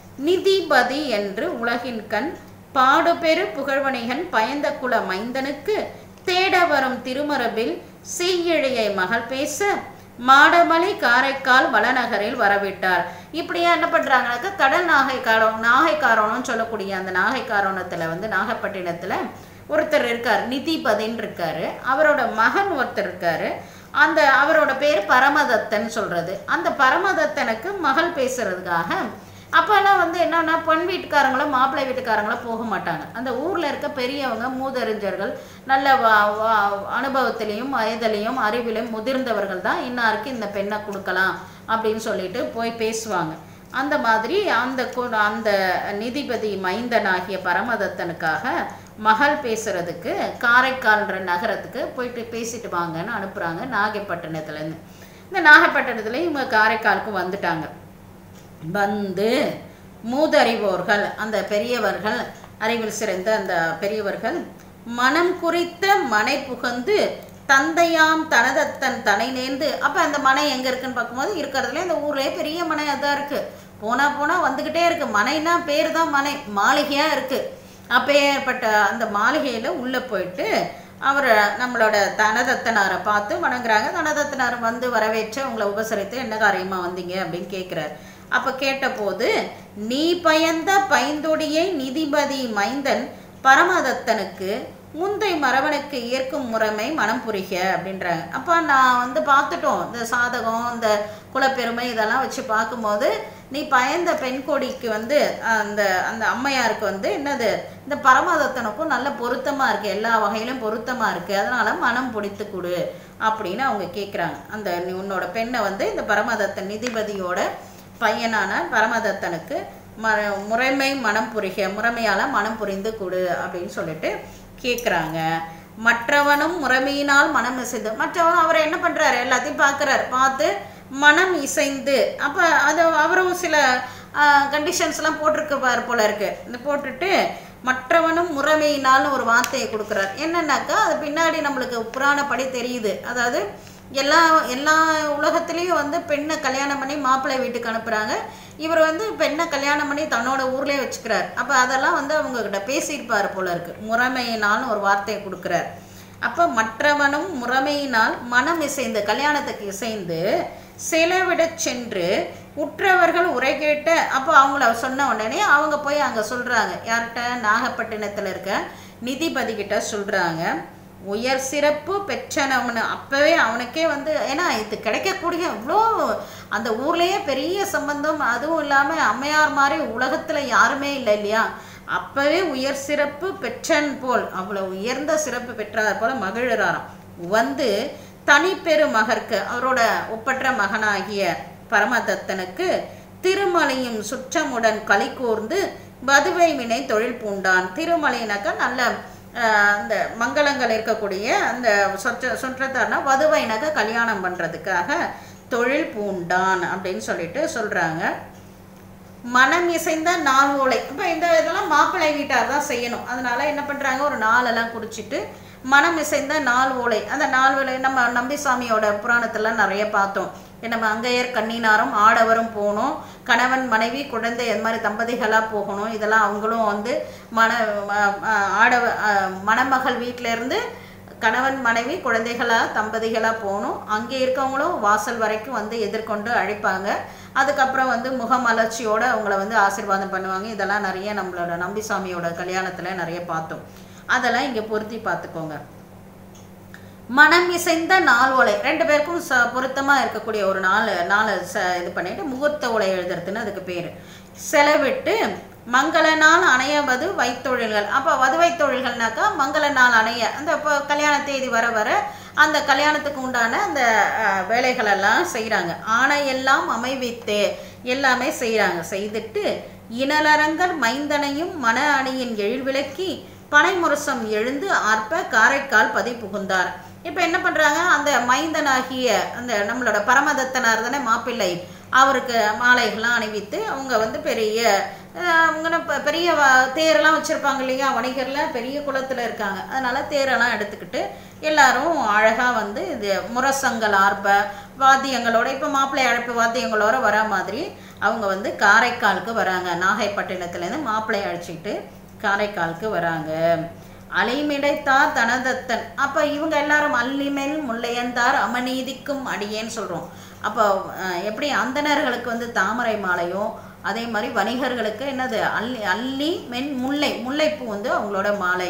நிதிபதி என்று உலகின் கண் பாடுபெரு புகழ்வணிகன் பயந்த குல மைந்தனுக்கு தேட வரும் திருமரபில் செய்யிழையை மகள் பேச மாடமலை காரைக்கால் வளநகரில் வரவிட்டார் இப்படியா என்ன பண்றாங்கனாக்கா கடல் நாகைக்காரம் நாகைக்காரோணம்னு சொல்லக்கூடிய அந்த நாகைக்காரோணத்துல வந்து நாகப்பட்டினத்துல ஒருத்தர் இருக்கார் நிதிபதின்னு இருக்காரு அவரோட மகன் ஒருத்தர் இருக்காரு அந்த அவரோட பேர் பரமதத்தன் சொல்றது அந்த பரமதத்தனுக்கு மகள் பேசுறதுக்காக அப்போல்லாம் வந்து என்னன்னா பெண் வீட்டுக்காரங்களும் மாப்பிள்ளை வீட்டுக்காரங்களும் போக மாட்டாங்க அந்த ஊர்ல இருக்க பெரியவங்க மூதறிஞர்கள் நல்ல வா- வா- அனுபவத்திலையும் வயதிலையும் அறிவிலும் முதிர்ந்தவர்கள் தான் இன்னாருக்கு இந்த பெண்ணை கொடுக்கலாம் அப்படின்னு சொல்லிட்டு போய் பேசுவாங்க அந்த மாதிரி அந்த கு- அந்த நிதிபதி மைந்தனாகிய பரமதத்தனுக்காக மகள் பேசுறதுக்கு காரைக்கால்ன்ற நகரத்துக்கு போயிட்டு பேசிட்டு வாங்கன்னு அனுப்புறாங்க நாகைப்பட்டினத்துலேருந்து இந்த நாகைப்பட்டினத்துல இவங்க காரைக்காலுக்கு வந்துட்டாங்க வந்து மூதறிவோர்கள் அந்த பெரியவர்கள் அறிவில் சிறந்த அந்த பெரியவர்கள் மனம் குறித்த மனை புகந்து தந்தையாம் தனதத்தன் தனை நேர்ந்து அப்ப அந்த மனை எங்க இருக்குன்னு பார்க்கும்போது இருக்கிறதுல இந்த ஊர்லயே பெரிய மனை அதான் இருக்கு போனா போனா வந்துகிட்டே இருக்கு மனைனா பேர் தான் மனை மாளிகையா இருக்கு அப்பேற்பட்ட அந்த மாளிகையில உள்ள போயிட்டு அவர் நம்மளோட தனதத்தனாரை பார்த்து வணங்குறாங்க தனதத்தனார் வந்து வரவேற்று உங்களை உபசரித்து என்ன காரியமா வந்தீங்க அப்படின்னு கேட்குறாரு அப்ப கேட்டபோது நீ பயந்த பைந்தொடியை நிதிபதி மைந்தன் பரமதத்தனுக்கு முந்தை மரவனுக்கு ஏற்கும் முறைமை மனம் புரிக அப்படின்றாங்க அப்ப நான் வந்து பார்த்துட்டோம் இந்த சாதகம் இந்த குலப்பெருமை இதெல்லாம் வச்சு பார்க்கும்போது நீ பயந்த பெண் கொடிக்கு வந்து அந்த அந்த அம்மையாருக்கு வந்து என்னது இந்த பரமதத்தனுக்கும் நல்ல பொருத்தமா இருக்கு எல்லா வகையிலும் பொருத்தமா இருக்கு அதனால மனம் பிடித்து கொடு அப்படின்னு அவங்க கேட்குறாங்க அந்த நீ உன்னோட பெண்ணை வந்து இந்த பரமதத்தன் நிதிபதியோட பையனான பரமதத்தனுக்கு ம முறைமை மனம் புரிக முறைமையால மனம் புரிந்து கொடு அப்படின்னு சொல்லிட்டு கேட்குறாங்க மற்றவனும் முறைமையினால் மனம் இசைந்து மற்றவனும் அவர் என்ன பண்றாரு எல்லாத்தையும் பார்க்கறாரு பார்த்து மனம் இசைந்து அப்ப அது அவரும் சில கண்டிஷன்ஸ்லாம் போட்டிருக்குவார் போல இருக்கு இந்த போட்டுட்டு மற்றவனும் முறைமையினால்னு ஒரு வார்த்தையை கொடுக்குறார் என்னன்னாக்கா அது பின்னாடி நம்மளுக்கு புராணப்படி தெரியுது அதாவது எல்லா எல்லா உலகத்துலேயும் வந்து பெண்ணை கல்யாணம் பண்ணி மாப்பிள்ளை வீட்டுக்கு அனுப்புகிறாங்க இவர் வந்து பெண்ணை கல்யாணம் பண்ணி தன்னோட ஊர்லேயே வச்சுக்கிறார் அப்போ அதெல்லாம் வந்து அவங்கக்கிட்ட பேசியிருப்பார் போல இருக்கு முறைமையினால்னு ஒரு வார்த்தையை கொடுக்குறார் அப்போ மற்றவனும் முறைமையினால் மனம் இசைந்து கல்யாணத்துக்கு இசைந்து செலவிடச் சென்று உற்றவர்கள் உரை கேட்ட அப்போ அவங்கள சொன்ன உடனே அவங்க போய் அங்கே சொல்கிறாங்க யார்கிட்ட நாகப்பட்டினத்தில் இருக்க நிதிபதி கிட்ட சொல்கிறாங்க உயர் சிறப்பு பெற்றனவனு அப்போவே அவனுக்கே வந்து ஏன்னா இது கிடைக்கக்கூடிய இவ்வளோ அந்த ஊர்லேயே பெரிய சம்பந்தம் அதுவும் இல்லாமல் அம்மையார் மாதிரி உலகத்தில் யாருமே இல்லை இல்லையா அப்பவே உயர் சிறப்பு பெற்றன் போல் அவ்வளோ உயர்ந்த சிறப்பு பெற்றார் போல மகிழறாராம் வந்து தனிப்பெரு மகற்கு அவரோட ஒப்பற்ற மகனாகிய பரமதத்தனுக்கு திருமலையும் சுற்றமுடன் களி கூர்ந்து வதுவை வினை தொழில் பூண்டான் திருமலைனாக்கா நல்ல ஆஹ், அந்த மங்களங்கள் இருக்கக்கூடிய அந்த சொற்ற சுற்றத்தார்னா வதுவைனாக்க கல்யாணம் பண்ணுறதுக்காக தொழில் பூண்டான் அப்படின்னு சொல்லிட்டு சொல்கிறாங்க மனம் இசைந்த நாள் ஓலை இப்போ இந்த இதெல்லாம் மாப்பிள்ளை வீட்டார் தான் செய்யணும் அதனால என்ன பண்ணுறாங்க ஒரு நாளெல்லாம் குறிச்சிட்டு மனம் இசைந்த நாள் ஓலை அந்த நாள் ஓலை நம்ம நம்பிசாமியோட புராணத்தில் நிறைய பார்த்தோம் நம்ம அங்கையர் கண்ணினாரும் ஆடவரும் போகணும் கணவன் மனைவி குழந்தை இது மாதிரி தம்பதிகளாக போகணும் இதெல்லாம் அவங்களும் வந்து மன அஹ், அஹ், ஆடவ அஹ், மணமகள் வீட்டில இருந்து கணவன் மனைவி குழந்தைகளாக தம்பதிகளாக போகணும் அங்கே இருக்கவங்களும் வாசல் வரைக்கும் வந்து எதிர்கொண்டு அழைப்பாங்க அதுக்கப்புறம் வந்து முகமலர்ச்சியோட அவங்கள வந்து ஆசீர்வாதம் பண்ணுவாங்க இதெல்லாம் நிறைய நம்மளோட நம்பிசாமியோட கல்யாணத்தில் நிறைய பார்த்தோம் அதெல்லாம் இங்கே பொருத்தி பார்த்துக்கோங்க மனம் இசைந்த நாள் ஓலை ரெண்டு பேருக்கும் ச பொருத்தமாக இருக்கக்கூடிய ஒரு நாள் நாளை ச இது பண்ணிட்டு முகூர்த்த ஓலை எழுதுறதுன்னு அதுக்கு பேர் செலவிட்டு மங்கள நாள் அணையவது வைத்தொழில்கள் அப்போ வதுவை தொழில்கள்னாக்கா மங்கள நாள் அணைய அந்த இப்போ கல்யாண தேதி வர வர அந்த கல்யாணத்துக்கு உண்டான அந்த அஹ், வேலைகளெல்லாம் செய்கிறாங்க ஆணையெல்லாம் அமைவித்து எல்லாமே செய்கிறாங்க செய்துட்டு இனலரங்கர் மைந்தனையும் மன அணியின் எழில்விளக்கி பனைமுரசம் எழுந்து ஆர்ப்ப காரைக்கால் பதி புகுந்தார் இப்போ என்ன பண்ணுறாங்க அந்த மைந்தனாகிய அந்த நம்மளோட பரமதத்தனார் தானே மாப்பிள்ளை அவருக்கு மாலைகள்லாம் அணிவித்து அவங்க வந்து பெரிய அஹ், அவங்க பெ- பெரிய வ- தேரெல்லாம் வச்சுருப்பாங்க இல்லையா வணிகரில் பெரிய குளத்தில் இருக்காங்க அதனால தேரெல்லாம் எடுத்துக்கிட்டு எல்லாரும் அழகாக வந்து இது முரசங்கள் ஆர்ப்ப வாத்தியங்களோட இப்போ மாப்பிள்ளை அழைப்பு வாத்தியங்களோட வர மாதிரி அவங்க வந்து காரைக்காலுக்கு வராங்க நாகைப்பட்டினத்துலேருந்து மாப்பிள்ளை அழைச்சிட்டு காரைக்காலுக்கு வராங்க அலைமிடைத்தார் தனதத்தன் அப்போ இவங்க எல்லாரும் அல்லிமேல் முல்லையந்தார் அமநீதிக்கும் அடியேன்னு சொல்கிறோம் அப்போ அஹ், எப்படி அந்தணர்களுக்கு வந்து தாமரை மாலையும் அதே மாதிரி வணிகர்களுக்கு என்னது அல்லி அல்லி மென் முல்லை முல்லைப்பூ வந்து அவங்களோட மாலை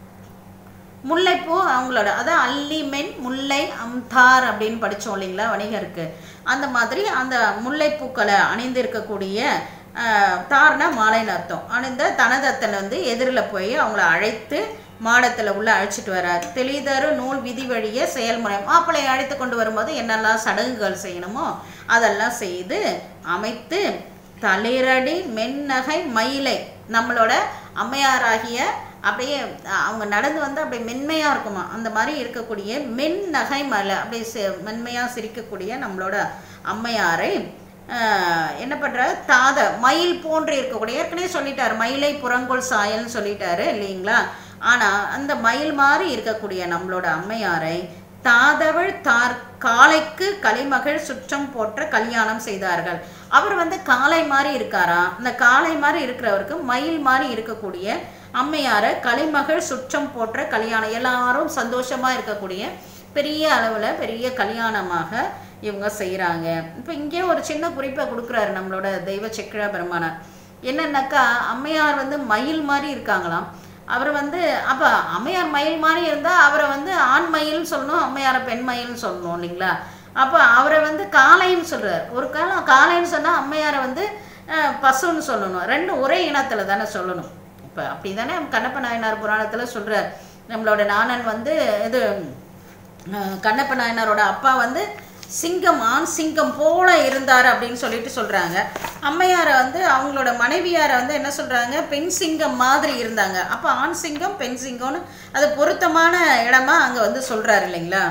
முல்லைப்பூ அவங்களோட அதான் அல்லி மென் முல்லை அம்தார் அப்படின்னு படித்தோம் இல்லைங்களா வணிகருக்கு அந்த மாதிரி அந்த முல்லைப்பூக்களை அணிந்திருக்கக்கூடிய ஆஹ், தார்னா மாலைன்னு அர்த்தம் அணிந்த தனதத்தன் வந்து எதிரில் போய் அவங்கள அழைத்து மாடத்தில் உள்ள அழைச்சிட்டு வரார் தெளிதரு நூல் விதி வழிய செயல்முறை மாப்பிள்ளை அழைத்து கொண்டு வரும்போது என்னெல்லாம் சடங்குகள் செய்யணுமோ அதெல்லாம் செய்து அமைத்து தளிரடி மென்னகை மயிலை நம்மளோட அம்மையாராகிய அப்படியே அஹ், அவங்க நடந்து வந்து அப்படியே மென்மையாக இருக்குமா அந்த மாதிரி இருக்கக்கூடிய மென் நகை மலை அப்படியே சி- மென்மையா சிரிக்கக்கூடிய நம்மளோட அம்மையாரை ஆஹ், என்ன பண்ணுறாரு தாத மயில் போன்று இருக்கக்கூடிய ஏற்கனவே சொல்லிட்டாரு மயிலை புறங்கோல் சாயல்னு சொல்லிட்டாரு இல்லைங்களா ஆனால் அந்த மயில் மாதிரி இருக்கக்கூடிய நம்மளோட அம்மையாரை தாதவள் தார் காளைக்கு கலைமகள் சுற்றம் போற்ற கல்யாணம் செய்தார்கள் அவர் வந்து காளை மாதிரி இருக்காராம் அந்த காளை மாதிரி இருக்கிறவருக்கு மயில் மாதிரி இருக்கக்கூடிய அம்மையாரை கலைமகள் சுற்றம் போற்ற கல்யாணம் எல்லாரும் சந்தோஷமா இருக்கக்கூடிய பெரிய அளவில் பெரிய கல்யாணமாக இவங்க செய்கிறாங்க இப்போ இங்கே ஒரு சின்ன குறிப்பை கொடுக்குறாரு நம்மளோட தெய்வ செக்கிழா பெருமானார் என்னன்னாக்கா அம்மையார் வந்து மயில் மாதிரி இருக்காங்களாம் அவர் வந்து அப்போ அம்மையார் மயில் மாதிரி இருந்தால் அவரை வந்து ஆண் மயில்னு சொல்லணும் அம்மையாரை பெண் மயில்னு சொல்லணும் இல்லைங்களா அப்போ அவரை வந்து காளைன்னு சொல்றார் ஒரு காலம் காளைன்னு சொன்னால் அம்மையாரை வந்து அஹ், பசுன்னு சொல்லணும் ரெண்டும் ஒரே இனத்தில் தானே சொல்லணும் இப்போ அப்படி தானே கண்ணப்ப நாயனார் புராணத்தில் சொல்றார் நம்மளோட நாணன் வந்து இது அஹ், கண்ணப்ப நாயனாரோட அப்பா வந்து சிங்கம் ஆண் சிங்கம் போல இருந்தார் அப்படின்னு சொல்லிட்டு சொல்றாங்க அம்மையாரை வந்து அவங்களோட மனைவியாரை வந்து என்ன சொல்றாங்க பெண் சிங்கம் மாதிரி இருந்தாங்க அப்போ ஆண் சிங்கம் பெண் சிங்கம்னு அது பொருத்தமான இடமா அங்க வந்து சொல்றாரு இல்லைங்களா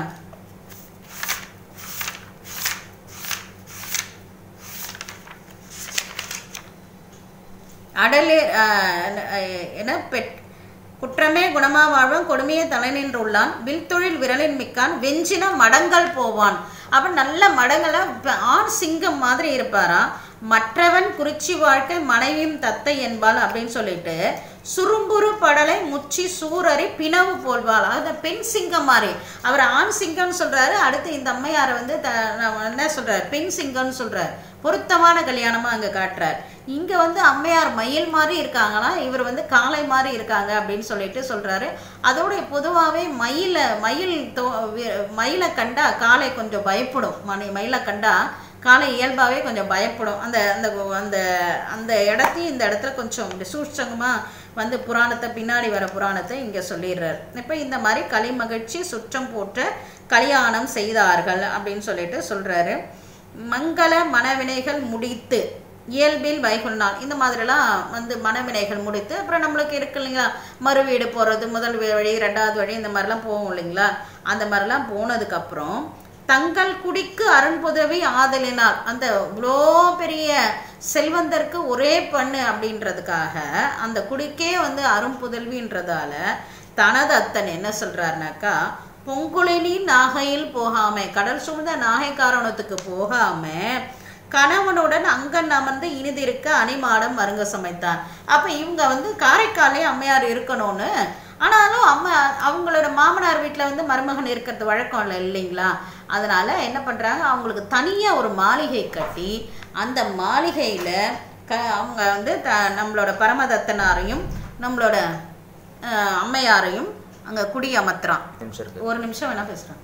அடலே அஹ், என்ன பெட் குற்றமே குணமா வாழ்வன் கொடுமையே தலை நின்று உள்ளான் வில்தொழில் விரலின் மிக்கான் வெஞ்சின மடங்கள் போவான் அவன் நல்ல மடங்களை இப்ப ஆண் சிங்கம் மாதிரி இருப்பாராம் மற்றவன் குறிச்சி வாழ்க்கை மனைவியும் தத்தை என்பாள் அப்படின்னு சொல்லிட்டு சுரும்புரு படலை முச்சி சூரறி பிணவு போல்வாள் அது பெண் சிங்கம் மாதிரி அவர் ஆண் சிங்கம்னு சொல்றாரு அடுத்து இந்த அம்மையாரை வந்து த என்ன சொல்றாரு பெண் சிங்கம்னு சொல்றாரு பொருத்தமான கல்யாணமா அங்க காட்டுறார் இங்க வந்து அம்மையார் மயில் மாதிரி இருக்காங்களா இவர் வந்து காளை மாதிரி இருக்காங்க அப்படின்னு சொல்லிட்டு சொல்றாரு அதோட பொதுவாகவே மயில மயில் தோ வி- மயிலை கண்டா காளை கொஞ்சம் பயப்படும் மணி மயிலை கண்டா காலை இயல்பாகவே கொஞ்சம் பயப்படும் அந்த அந்த அந்த அந்த இடத்தையும் இந்த இடத்துல கொஞ்சம் இப்படி சூட்சங்கமாக வந்து புராணத்தை பின்னாடி வர புராணத்தை இங்கே சொல்லிடுறார் இப்போ இந்த மாதிரி களி மகிழ்ச்சி சுற்றம் போற்ற கல்யாணம் செய்தார்கள் அப்படின்னு சொல்லிட்டு சொல்றாரு மங்கள மனவினைகள் முடித்து இயல்பில் வைகுண்டான் இந்த மாதிரிலாம் வந்து மனவினைகள் முடித்து அப்புறம் நம்மளுக்கு இருக்கு இல்லைங்களா மறு வீடு போகிறது முதல் வழி ரெண்டாவது வழி இந்த மாதிரிலாம் போவோம் இல்லைங்களா அந்த மாதிரிலாம் போனதுக்கப்புறம் தங்கள் குடிக்கு அருண்புதவி ஆதலினால் அந்த இவ்வளோ பெரிய செல்வந்தருக்கு ஒரே பண்ணு அப்படின்றதுக்காக அந்த குடிக்கே வந்து அரும்புதல்வின்றதால தனது அத்தன் என்ன சொல்றாருனாக்கா பொங்குளினி நாகையில் போகாம கடல் சூழ்ந்த நாகை காரணத்துக்கு போகாம கணவனுடன் அங்கன் அமர்ந்து இனிதிருக்க அணிமாடம் மருங்க சமைத்தான் அப்ப இவங்க வந்து காரைக்காலே அம்மையார் இருக்கணும்னு ஆனாலும் அம்மா அவங்களோட மாமனார் வீட்டில் வந்து மருமகன் இருக்கிறது வழக்கம் இல்லை இல்லைங்களா அதனால என்ன பண்றாங்க அவங்களுக்கு தனியா ஒரு மாளிகை கட்டி அந்த மாளிகையில க அவங்க வந்து த நம்மளோட பரமதத்தனாரையும் நம்மளோட அஹ், அம்மையாரையும் அங்க குடி அமர்த்துறான் நிமிஷம் இருக்கு ஒரு நிமிஷம் வேணா பேசுறேன்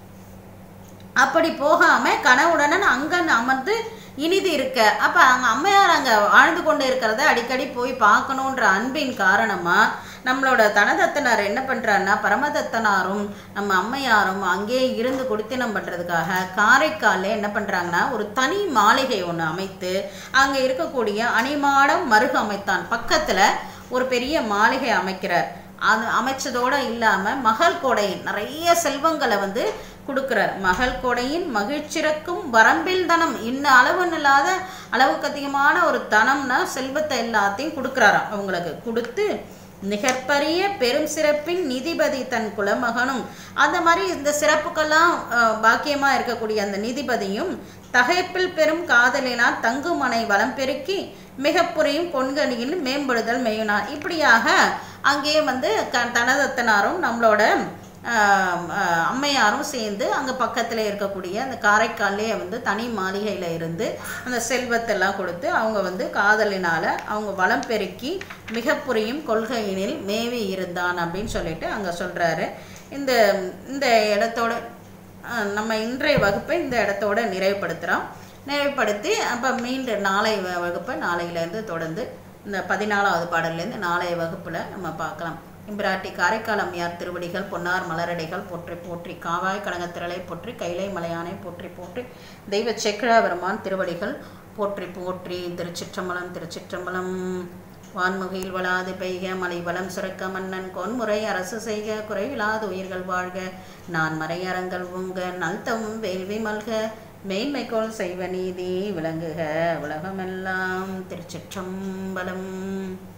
அப்படி போகாம கனவுடனே அங்க அமர்ந்து இனிது இருக்க அப்ப அங்க அம்மையார் அங்க வாழ்ந்து கொண்டு இருக்கிறத அடிக்கடி போய் பார்க்கணுன்ற அன்பின் காரணமா நம்மளோட தனதத்தனார் என்ன பண்றாருன்னா பரமதத்தனாரும் நம்ம அம்மையாரும் அங்கேயே இருந்து குடித்தினம் பண்றதுக்காக காரைக்கால்ல என்ன பண்றாங்கன்னா ஒரு தனி மாளிகை ஒன்று அமைத்து அங்க இருக்கக்கூடிய அணிமாடம் மருகு அமைத்தான் பக்கத்துல ஒரு பெரிய மாளிகை அமைக்கிறார் அது அமைச்சதோட இல்லாம மகள் கொடையின் நிறைய செல்வங்களை வந்து கொடுக்கிறார் மகள் கொடையின் மகிழ்ச்சிறக்கும் வரம்பில் தனம் இன்ன அளவுன்னு இல்லாத அளவுக்கு அதிகமான ஒரு தனம்னா செல்வத்தை எல்லாத்தையும் கொடுக்குறாராம் அவங்களுக்கு கொடுத்து நிகர்பரிய பெரும் சிறப்பின் நிதிபதி தன் குலமகனும் அந்த மாதிரி இந்த சிறப்புக்கெல்லாம் அஹ், பாக்கியமா இருக்கக்கூடிய அந்த நிதிபதியும் தகைப்பில் பெரும் காதலினால் தங்குமனை வளம் பெருக்கி மிகப்புறையும் கொண்கனியில் மேம்படுதல் மெய்யுனார் இப்படியாக அங்கேயே வந்து க தனதத்தனாரும் நம்மளோட ஆஹ், ஆஹ், அம்மையாரும் சேர்ந்து அங்கே பக்கத்தில் இருக்கக்கூடிய அந்த காரைக்கால்லே வந்து தனி மாளிகையில் இருந்து அந்த செல்வத்தெல்லாம் கொடுத்து அவங்க வந்து காதலினால் அவங்க வளம் பெருக்கி மிக புரியும் கொள்கையினில் மேவி இருந்தான் அப்படின்னு சொல்லிட்டு அங்கே சொல்கிறாரு இந்த இந்த இடத்தோட ஆஹ், நம்ம இன்றைய வகுப்பை இந்த இடத்தோட நிறைவுபடுத்துகிறோம் நிறைவுபடுத்தி அப்போ மீண்டும் நாளை வ- வகுப்பை நாளையிலேருந்து தொடர்ந்து இந்த பதினாலாவது பாடல்லேருந்து நாளைய வகுப்பில் நம்ம பார்க்கலாம் இம்பிராட்டி காரைக்கால் அம்மையார் திருவடிகள் பொன்னார் மலரடைகள் போற்றி போற்றி காவாய் கடங்கத்திரளை போற்றி கைலை மலையானை போற்றி போற்றி தெய்வ செக்கிழாவரமான் திருவடிகள் போற்றி போற்றி திருச்சிற்றம்பலம் திருச்சிற்றம்பலம் வான்முகில் வளாது பெய்க மலை வளம் சுரக்க மன்னன் கொன்முறை அரசு செய்க குறைவிலாது உயிர்கள் வாழ்க நான் மறையறங்கள் உங்க நல்தம் வேள்வி மல்க மெய்மைக்கோள் செய்வ நீதி விளங்குக உலகமெல்லாம் திருச்சிற்றம்பலம்